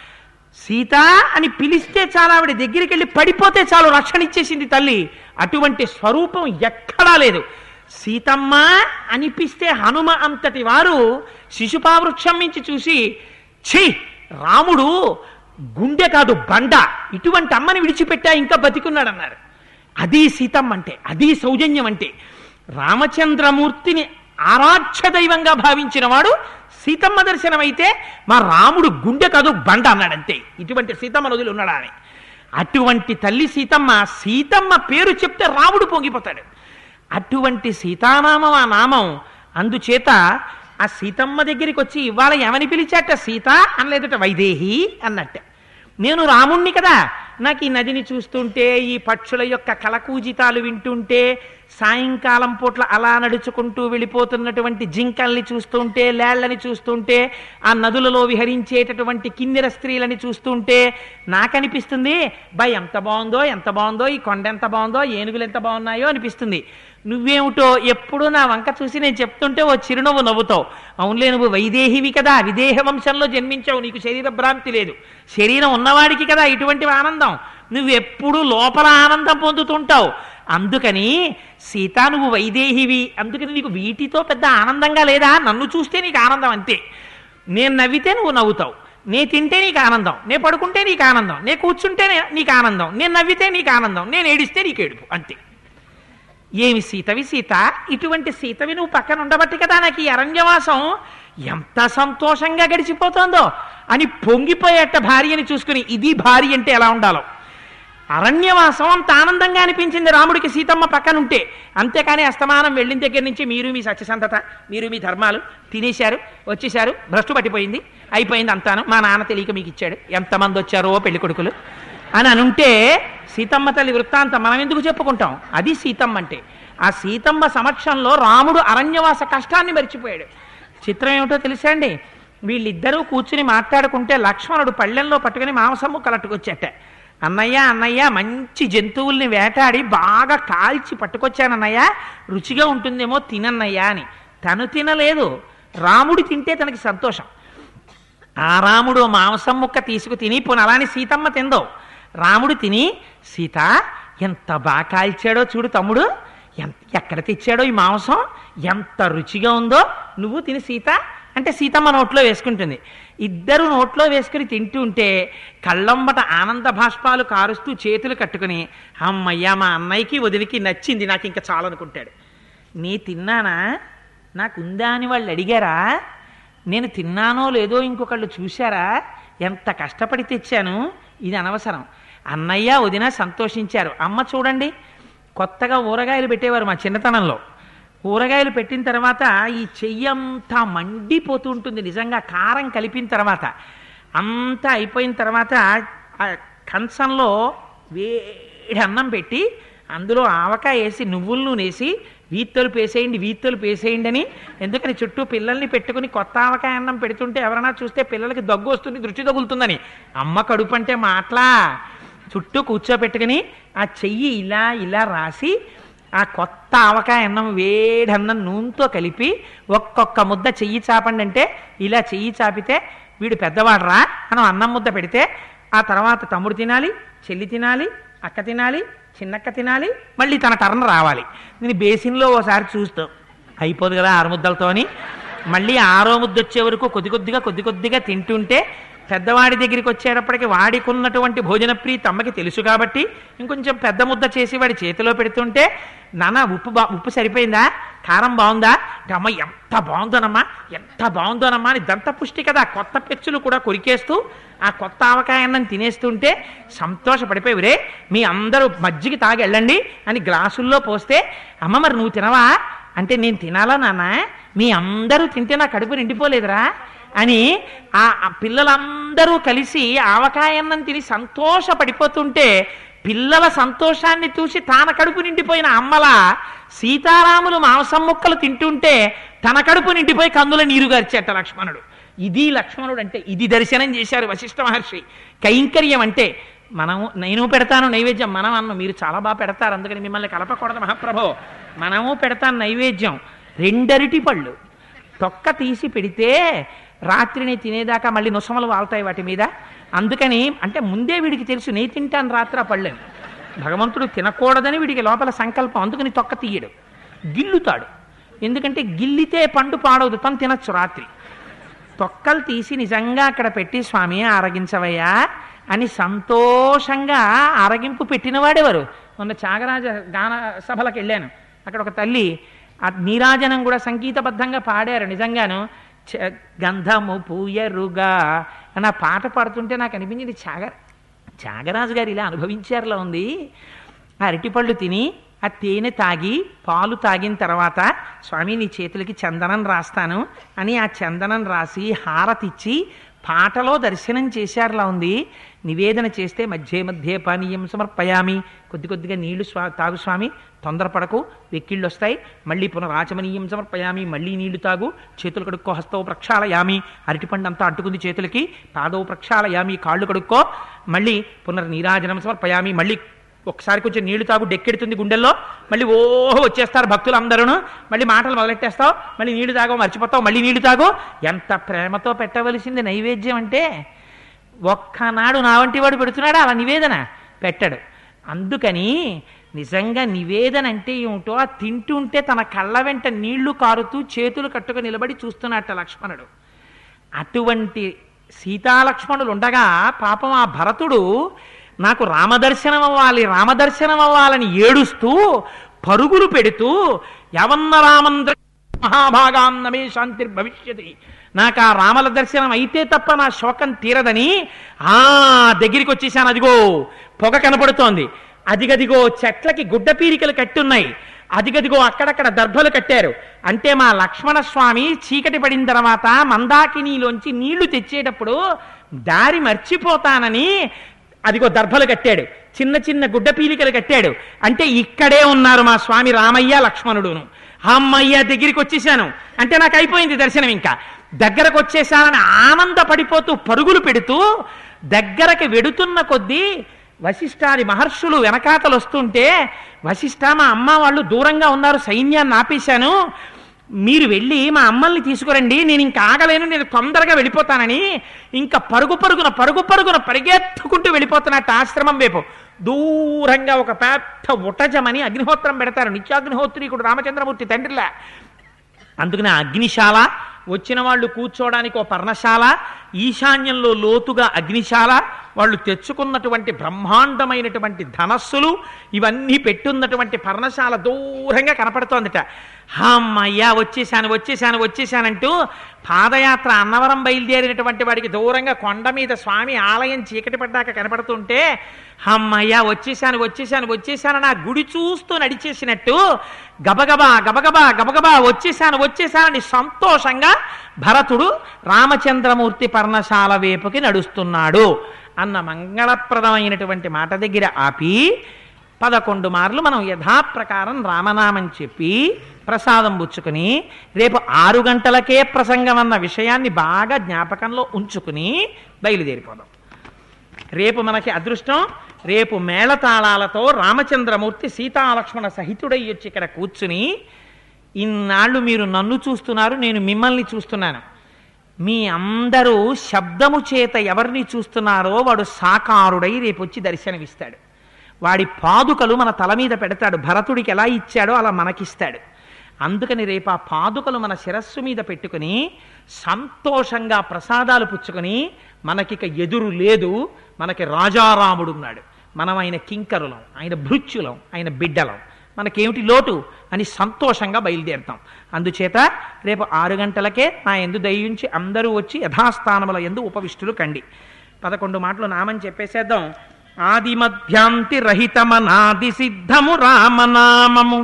సీత అని పిలిస్తే చాలు ఆవిడ దగ్గరికి వెళ్ళి పడిపోతే చాలు రక్షణ ఇచ్చేసింది తల్లి అటువంటి స్వరూపం ఎక్కడా లేదు సీతమ్మ అనిపిస్తే హనుమ అంతటి వారు శిశుపావృక్షం నుంచి చూసి ఛీ రాముడు గుండె కాదు బండ ఇటువంటి అమ్మని విడిచిపెట్టా ఇంకా బతికున్నాడన్నారు అది సీతమ్మ అంటే అది సౌజన్యం అంటే రామచంద్రమూర్తిని ఆరాధ్య దైవంగా భావించిన వాడు సీతమ్మ దర్శనమైతే మా రాముడు గుండె కాదు బండ అన్నాడంతే ఇటువంటి సీతమ్మ నదులు ఉన్నాడా అని అటువంటి తల్లి సీతమ్మ సీతమ్మ పేరు చెప్తే రాముడు పొంగిపోతాడు అటువంటి సీతానామం ఆ నామం అందుచేత ఆ సీతమ్మ దగ్గరికి వచ్చి ఇవాళ ఏమని పిలిచాట సీత అనలేదట వైదేహి అన్నట్ట నేను రాముణ్ణి కదా నాకు ఈ నదిని చూస్తుంటే ఈ పక్షుల యొక్క కలకూజితాలు వింటుంటే సాయంకాలం పూట్ల అలా నడుచుకుంటూ వెళ్ళిపోతున్నటువంటి జింకల్ని చూస్తుంటే లేళ్లని చూస్తుంటే ఆ నదులలో విహరించేటటువంటి కిన్నెర స్త్రీలని చూస్తుంటే నాకనిపిస్తుంది బా ఎంత బాగుందో ఎంత బాగుందో ఈ కొండ ఎంత బాగుందో ఏనుగులు ఎంత బాగున్నాయో అనిపిస్తుంది నువ్వేమిటో ఎప్పుడు నా వంక చూసి నేను చెప్తుంటే ఓ చిరునవ్వు నవ్వుతావు అవునులే నువ్వు వైదేహివి కదా విదేహ వంశంలో జన్మించావు నీకు శరీర భ్రాంతి లేదు శరీరం ఉన్నవాడికి కదా ఇటువంటి ఆనందం నువ్వు ఎప్పుడు లోపల ఆనందం పొందుతుంటావు అందుకని సీత నువ్వు వైదేహివి అందుకని నీకు వీటితో పెద్ద ఆనందంగా లేదా నన్ను చూస్తే నీకు ఆనందం అంతే నేను నవ్వితే నువ్వు నవ్వుతావు నే తింటే నీకు ఆనందం నే పడుకుంటే నీకు ఆనందం నే కూర్చుంటే నే- నీకు ఆనందం నేను నవ్వితే నీకు ఆనందం నేను ఏడిస్తే నీకు ఏడుపు అంతే ఏమి సీతవి సీత ఇటువంటి సీతవి నువ్వు పక్కన ఉండబట్టి కదా నాకు ఈ అరణ్యవాసం ఎంత సంతోషంగా గడిచిపోతుందో అని పొంగిపోయేట భార్యని చూసుకుని ఇది భార్య అంటే ఎలా ఉండాలో అరణ్యవాసం అంత ఆనందంగా అనిపించింది రాముడికి సీతమ్మ పక్కనుంటే అంతేకాని అస్తమానం వెళ్ళిన దగ్గర నుంచి మీరు మీ సత్యసంతత మీరు మీ ధర్మాలు తినేశారు వచ్చేశారు భ్రష్టు పట్టిపోయింది అయిపోయింది అంతాను మా నాన్న తెలియక మీకు ఇచ్చాడు ఎంతమంది వచ్చారో పెళ్లి కొడుకులు అని అనుంటే సీతమ్మ తల్లి వృత్తాంతం మనం ఎందుకు చెప్పుకుంటాం అది సీతమ్మ అంటే ఆ సీతమ్మ సమక్షంలో రాముడు అరణ్యవాస కష్టాన్ని మర్చిపోయాడు చిత్రం ఏమిటో తెలుసా అండి వీళ్ళిద్దరూ కూర్చుని మాట్లాడుకుంటే లక్ష్మణుడు పళ్ళెంలో పట్టుకుని మాంసము కలట్టుకొచ్చాట అన్నయ్య అన్నయ్య మంచి జంతువుల్ని వేటాడి బాగా కాల్చి పట్టుకొచ్చానన్నయ్య రుచిగా ఉంటుందేమో తినన్నయ్య అని తను తినలేదు రాముడు తింటే తనకి సంతోషం ఆ రాముడు మాంసం ముక్క తీసుకు తిని పోను అలాని సీతమ్మ తిందో రాముడు తిని సీత ఎంత బాగా కాల్చాడో చూడు తమ్ముడు ఎంత ఎక్కడ తెచ్చాడో ఈ మాంసం ఎంత రుచిగా ఉందో నువ్వు తిని సీత అంటే సీతమ్మ నోట్లో వేసుకుంటుంది ఇద్దరు నోట్లో వేసుకుని తింటుంటే కళ్ళంబట ఆనంద భాష్పాలు కారుస్తూ చేతులు కట్టుకుని అమ్మయ్య మా అన్నయ్యకి వదిలికి నచ్చింది నాకు ఇంకా చాలనుకుంటాడు నీ తిన్నానా నాకుందా అని వాళ్ళు అడిగారా నేను తిన్నానో లేదో ఇంకొకళ్ళు చూశారా ఎంత కష్టపడి తెచ్చాను ఇది అనవసరం అన్నయ్య వదిన సంతోషించారు అమ్మ చూడండి కొత్తగా ఊరగాయలు పెట్టేవారు మా చిన్నతనంలో ఊరగాయలు పెట్టిన తర్వాత ఈ చెయ్యంతా మండిపోతూ ఉంటుంది నిజంగా కారం కలిపిన తర్వాత అంతా అయిపోయిన తర్వాత ఆ కంచంలో వేడి అన్నం పెట్టి అందులో ఆవకాయ వేసి నువ్వుల నూనె వేసి వీత్తలు పేసేయండి వీత్తలు పేసేయండి అని ఎందుకని చుట్టూ పిల్లల్ని పెట్టుకుని కొత్త ఆవకాయ అన్నం పెడుతుంటే ఎవరైనా చూస్తే పిల్లలకి దగ్గు వస్తుంది దృష్టి తగులుతుందని అమ్మ కడుపు అంటే మాటలా చుట్టూ కూర్చోపెట్టుకుని ఆ చెయ్యి ఇలా ఇలా రాసి ఆ కొత్త ఆవకాయ అన్నం వేడి అన్నం నూనెతో కలిపి ఒక్కొక్క ముద్ద చెయ్యి చాపండి అంటే ఇలా చెయ్యి చాపితే వీడు పెద్దవాడరా మనం అన్నం ముద్ద పెడితే ఆ తర్వాత తమ్ముడు తినాలి చెల్లి తినాలి అక్క తినాలి చిన్నక్క తినాలి మళ్ళీ తన టర్న్ రావాలి నేను బేసిన్లో ఓసారి చూస్తూ అయిపోదు కదా ఆరు ముద్దలతోని మళ్ళీ ఆరో ముద్ద వచ్చే వరకు కొద్ది కొద్దిగా కొద్ది కొద్దిగా తింటుంటే పెద్దవాడి దగ్గరికి వచ్చేటప్పటికి వాడికి ఉన్నటువంటి భోజన ప్రీతి అమ్మకి తెలుసు కాబట్టి ఇంకొంచెం పెద్ద ముద్ద చేసి వాడి చేతిలో పెడుతుంటే నాన్న ఉప్పు బా ఉప్పు సరిపోయిందా కారం బాగుందా అంటే అమ్మ ఎంత బాగుందోనమ్మా ఎంత బాగుందోనమ్మా అని దంత పుష్టి కదా కొత్త పెచ్చులు కూడా కొరికేస్తూ ఆ కొత్త ఆవకాయ అన్నం తినేస్తుంటే సంతోషపడిపోయి రే మీ అందరూ మజ్జిగ తాగి వెళ్ళండి అని గ్లాసుల్లో పోస్తే అమ్మ మరి నువ్వు తినవా అంటే నేను తినాలా నాన్న మీ అందరూ తింటే నా కడుపు నిండిపోలేదురా అని ఆ ఆ పిల్లలందరూ కలిసి ఆవకాయ అన్నం తిని సంతోషపడిపోతుంటే పిల్లల సంతోషాన్ని చూసి తాన కడుపు నిండిపోయిన అమ్మల సీతారాములు మాంసం ముక్కలు తింటుంటే తన కడుపు నిండిపోయి కందుల నీరు గార్చేట లక్ష్మణుడు ఇది లక్ష్మణుడు అంటే ఇది దర్శనం చేశారు వశిష్ఠ మహర్షి కైంకర్యం అంటే మనము నేను పెడతాను నైవేద్యం మనం అన్న మీరు చాలా బాగా పెడతారు అందుకని మిమ్మల్ని కలపకూడదు మహాప్రభో మనము పెడతాను నైవేద్యం రెండరిటి పళ్ళు తొక్క తీసి పెడితే రాత్రిని తినేదాకా మళ్ళీ నొసమలు వాళ్తాయి వాటి మీద అందుకని అంటే ముందే వీడికి తెలుసు నే తింటాను రాత్రి ఆ పళ్ళని భగవంతుడు తినకూడదని వీడికి లోపల సంకల్పం అందుకని తొక్క తీయడు గిల్లుతాడు ఎందుకంటే గిల్లితే పండు పాడవదు తను తినచ్చు రాత్రి తొక్కలు తీసి నిజంగా అక్కడ పెట్టి స్వామి ఆరగించవయ్యా అని సంతోషంగా ఆరగింపు పెట్టినవాడెవరు మొన్న త్యాగరాజ గాన సభలకు వెళ్ళాను అక్కడ ఒక తల్లి ఆ నీరాజనం కూడా సంగీతబద్ధంగా పాడారు నిజంగాను చ- గంధము పూయరుగా అని ఆ పాట పాడుతుంటే నాకు అనిపించింది త్యాగ త్యాగరాజు గారు ఇలా అనుభవించారులా ఉంది ఆ అరటిపళ్ళు తిని ఆ తేనె తాగి పాలు తాగిన తర్వాత స్వామి నీ చేతులకి చందనం రాస్తాను అని ఆ చందనం రాసి హారతిచ్చి పాటలో దర్శనం చేశారులా ఉంది నివేదన చేస్తే మధ్య మధ్య పానీయం సమర్పయామి కొద్ది కొద్దిగా నీళ్లు స్వా తాగు స్వామి తొందరపడకు వెక్కిళ్ళు వస్తాయి మళ్ళీ పునరాచమనీయం సమర్పయామి మళ్ళీ నీళ్లు తాగు చేతులు కడుక్కో హస్తవు ప్రక్షాళయామి అరటిపండు అంతా అంటుకుంది చేతులకి పాదవు ప్రక్షాళయామి కాళ్ళు కడుక్కో మళ్ళీ పునర్నీరాజనం సమర్పయామి మళ్ళీ ఒకసారి కొంచెం నీళ్లు తాగు డెక్కెడుతుంది గుండెల్లో మళ్ళీ ఓహో వచ్చేస్తారు భక్తులు అందరూ మళ్ళీ మాటలు మొదలెట్టేస్తావు మళ్ళీ నీళ్లు తాగవు మర్చిపోతావు మళ్ళీ నీళ్లు తాగు ఎంత ప్రేమతో పెట్టవలసింది నైవేద్యం అంటే ఒక్కనాడు నా వంటి వాడు పెడుతున్నాడా అలా నివేదన పెట్టడు అందుకని నిజంగా నివేదన అంటే ఏమిటో ఆ తింటుంటే తన కళ్ళ వెంట నీళ్లు కారుతూ చేతులు కట్టుకు నిలబడి చూస్తున్నట్ట లక్ష్మణుడు అటువంటి సీతాలక్ష్మణులు ఉండగా పాపం ఆ భరతుడు నాకు రామదర్శనం అవ్వాలి రామదర్శనం అవ్వాలని ఏడుస్తూ పరుగులు పెడుతూ యవన్న రామంద్ర మహాభాగాం నమే శాంతిర్ భవిష్యతి నాకు ఆ రామల దర్శనం అయితే తప్ప నా శోకం తీరదని ఆ దగ్గరికి వచ్చేసాను అదిగో పొగ కనపడుతోంది అదిగదిగో చెట్లకి గుడ్డ పీరికలు కట్టున్నాయి అదిగదిగో అక్కడక్కడ దర్భలు కట్టారు అంటే మా లక్ష్మణ స్వామి చీకటి పడిన తర్వాత మందాకినీలోంచి నీళ్లు తెచ్చేటప్పుడు దారి మర్చిపోతానని అదిగో దర్భలు కట్టాడు చిన్న చిన్న గుడ్డ పీలికలు కట్టాడు అంటే ఇక్కడే ఉన్నారు మా స్వామి రామయ్య లక్ష్మణుడును అమ్మయ్య దగ్గరికి వచ్చేసాను అంటే నాకు అయిపోయింది దర్శనం ఇంకా దగ్గరకు వచ్చేసానని ఆనందపడిపోతూ పరుగులు పెడుతూ దగ్గరకి వెడుతున్న కొద్దీ వశిష్ఠాది మహర్షులు వెనకాతలు వస్తుంటే వశిష్ఠ మా అమ్మ వాళ్ళు దూరంగా ఉన్నారు సైన్యాన్ని ఆపేశాను మీరు వెళ్ళి మా అమ్మల్ని తీసుకురండి నేను ఇంకా ఆగలేను నేను తొందరగా వెళ్ళిపోతానని ఇంకా పరుగు పరుగున పరుగు పరుగున పరిగెత్తుకుంటూ వెళ్ళిపోతున్నట్టు ఆశ్రమం వైపు దూరంగా ఒక పెద్ద ఉటజమని అగ్నిహోత్రం పెడతారు నిత్యాగ్నిహోత్రీకుడు రామచంద్రమూర్తి తండ్రిలా అందుకని ఆ అగ్నిశాల వచ్చిన వాళ్ళు కూర్చోవడానికి ఒక పర్ణశాల ఈశాన్యంలో లోతుగా అగ్నిశాల వాళ్ళు తెచ్చుకున్నటువంటి బ్రహ్మాండమైనటువంటి ధనస్సులు ఇవన్నీ పెట్టున్నటువంటి పర్ణశాల దూరంగా కనపడుతోందిట అమ్మయ్యా వచ్చేసాను వచ్చేసాను వచ్చేసానంటూ పాదయాత్ర అన్నవరం బయలుదేరినటువంటి వాడికి దూరంగా కొండ మీద స్వామి ఆలయం చీకటి పడ్డాక కనపడుతుంటే అమ్మయ్యా వచ్చేసాను వచ్చేసాను వచ్చేసాను నా గుడి చూస్తూ నడిచేసినట్టు గబగబా గబగబా గబగబా వచ్చేసాను వచ్చేసానని సంతోషంగా భరతుడు రామచంద్రమూర్తి పర్ణశాల వైపుకి నడుస్తున్నాడు అన్న మంగళప్రదమైనటువంటి మాట దగ్గర ఆపి పదకొండు మార్లు మనం యథాప్రకారం రామనామం చెప్పి ప్రసాదం పుచ్చుకుని రేపు ఆరు గంటలకే ప్రసంగం అన్న విషయాన్ని బాగా జ్ఞాపకంలో ఉంచుకుని బయలుదేరిపోదాం రేపు మనకి అదృష్టం రేపు మేళతాళాలతో రామచంద్రమూర్తి సీతాలక్ష్మణ సహితుడై వచ్చి ఇక్కడ కూర్చుని ఇన్నాళ్ళు మీరు నన్ను చూస్తున్నారు నేను మిమ్మల్ని చూస్తున్నాను మీ అందరూ శబ్దము చేత ఎవరిని చూస్తున్నారో వాడు సాకారుడై రేపు వచ్చి దర్శనమిస్తాడు వాడి పాదుకలు మన తల మీద పెడతాడు భరతుడికి ఎలా ఇచ్చాడో అలా మనకిస్తాడు అందుకని రేపు ఆ పాదుకలు మన శిరస్సు మీద పెట్టుకుని సంతోషంగా ప్రసాదాలు పుచ్చుకొని మనకిక ఎదురు లేదు మనకి రాజారాముడు ఉన్నాడు మనం ఆయన కింకరులం ఆయన భృత్యులం ఆయన బిడ్డలం మనకేమిటి లోటు అని సంతోషంగా బయలుదేరుతాం అందుచేత రేపు ఆరు గంటలకే నా ఎందు దయించి అందరూ వచ్చి యథాస్థానముల ఎందు ఉపవిష్టులు కండి పదకొండు మాటలు నామని చెప్పేసేద్దాం ఆది మధ్యాంతి రహితమనాది సిద్ధము రామనామము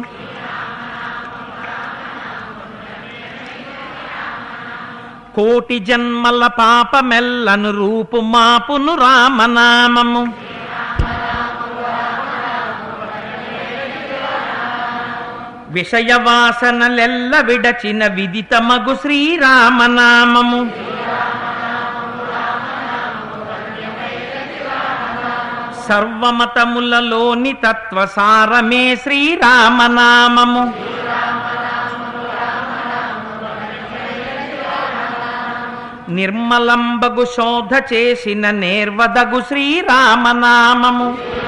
కోటి జన్మల పాపమెల్లను రూపు మాపును రామనామము విషయ వాసనలెల్ల విడచిన విదితమగు శ్రీరామనామము సర్వమతములలోని తత్వసారమే శ్రీరామనామము నిర్మలంబగు శోధ చేసిన నేర్వదగు శ్రీరామనామము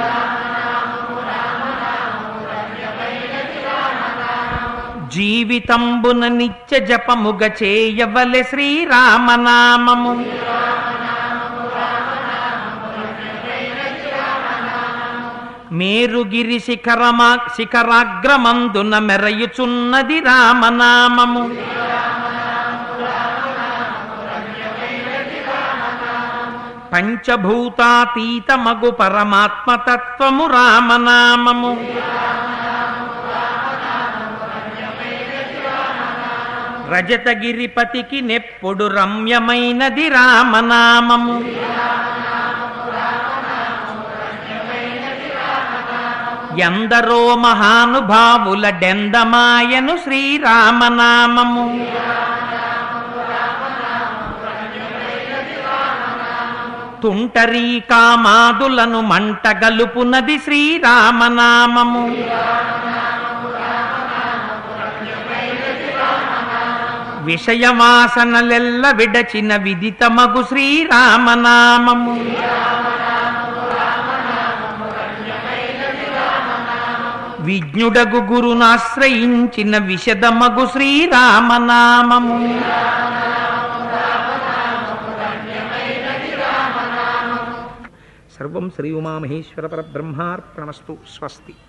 జీవితంబున నిత్య జపముగ చేయవలె శ్రీరామనామము మేరుగిరి శిఖరమా శిఖరాగ్రమందున మెరయుచున్నది రామనామము పంచభూతాతీతమగు పరమాత్మతత్వము రామనామము రజతగిరిపతికి నెప్పుడు రమ్యమైనది రామనామము ఎందరో మహానుభావుల డెందమాయను శ్రీరామనామము తుంటరీ కామాదులను మంటగలుపునది శ్రీరామనామము విషయవాసనలెల్ల విడచిన విదితమగు శ్రీరామనామము విజ్ఞుడగు గురునాశ్రయించిన విశదమగు శ్రీరామనామము సర్వం శ్రీ ఉమామహేశ్వర పరబ్రహ్మార్పణమస్తు స్వస్తి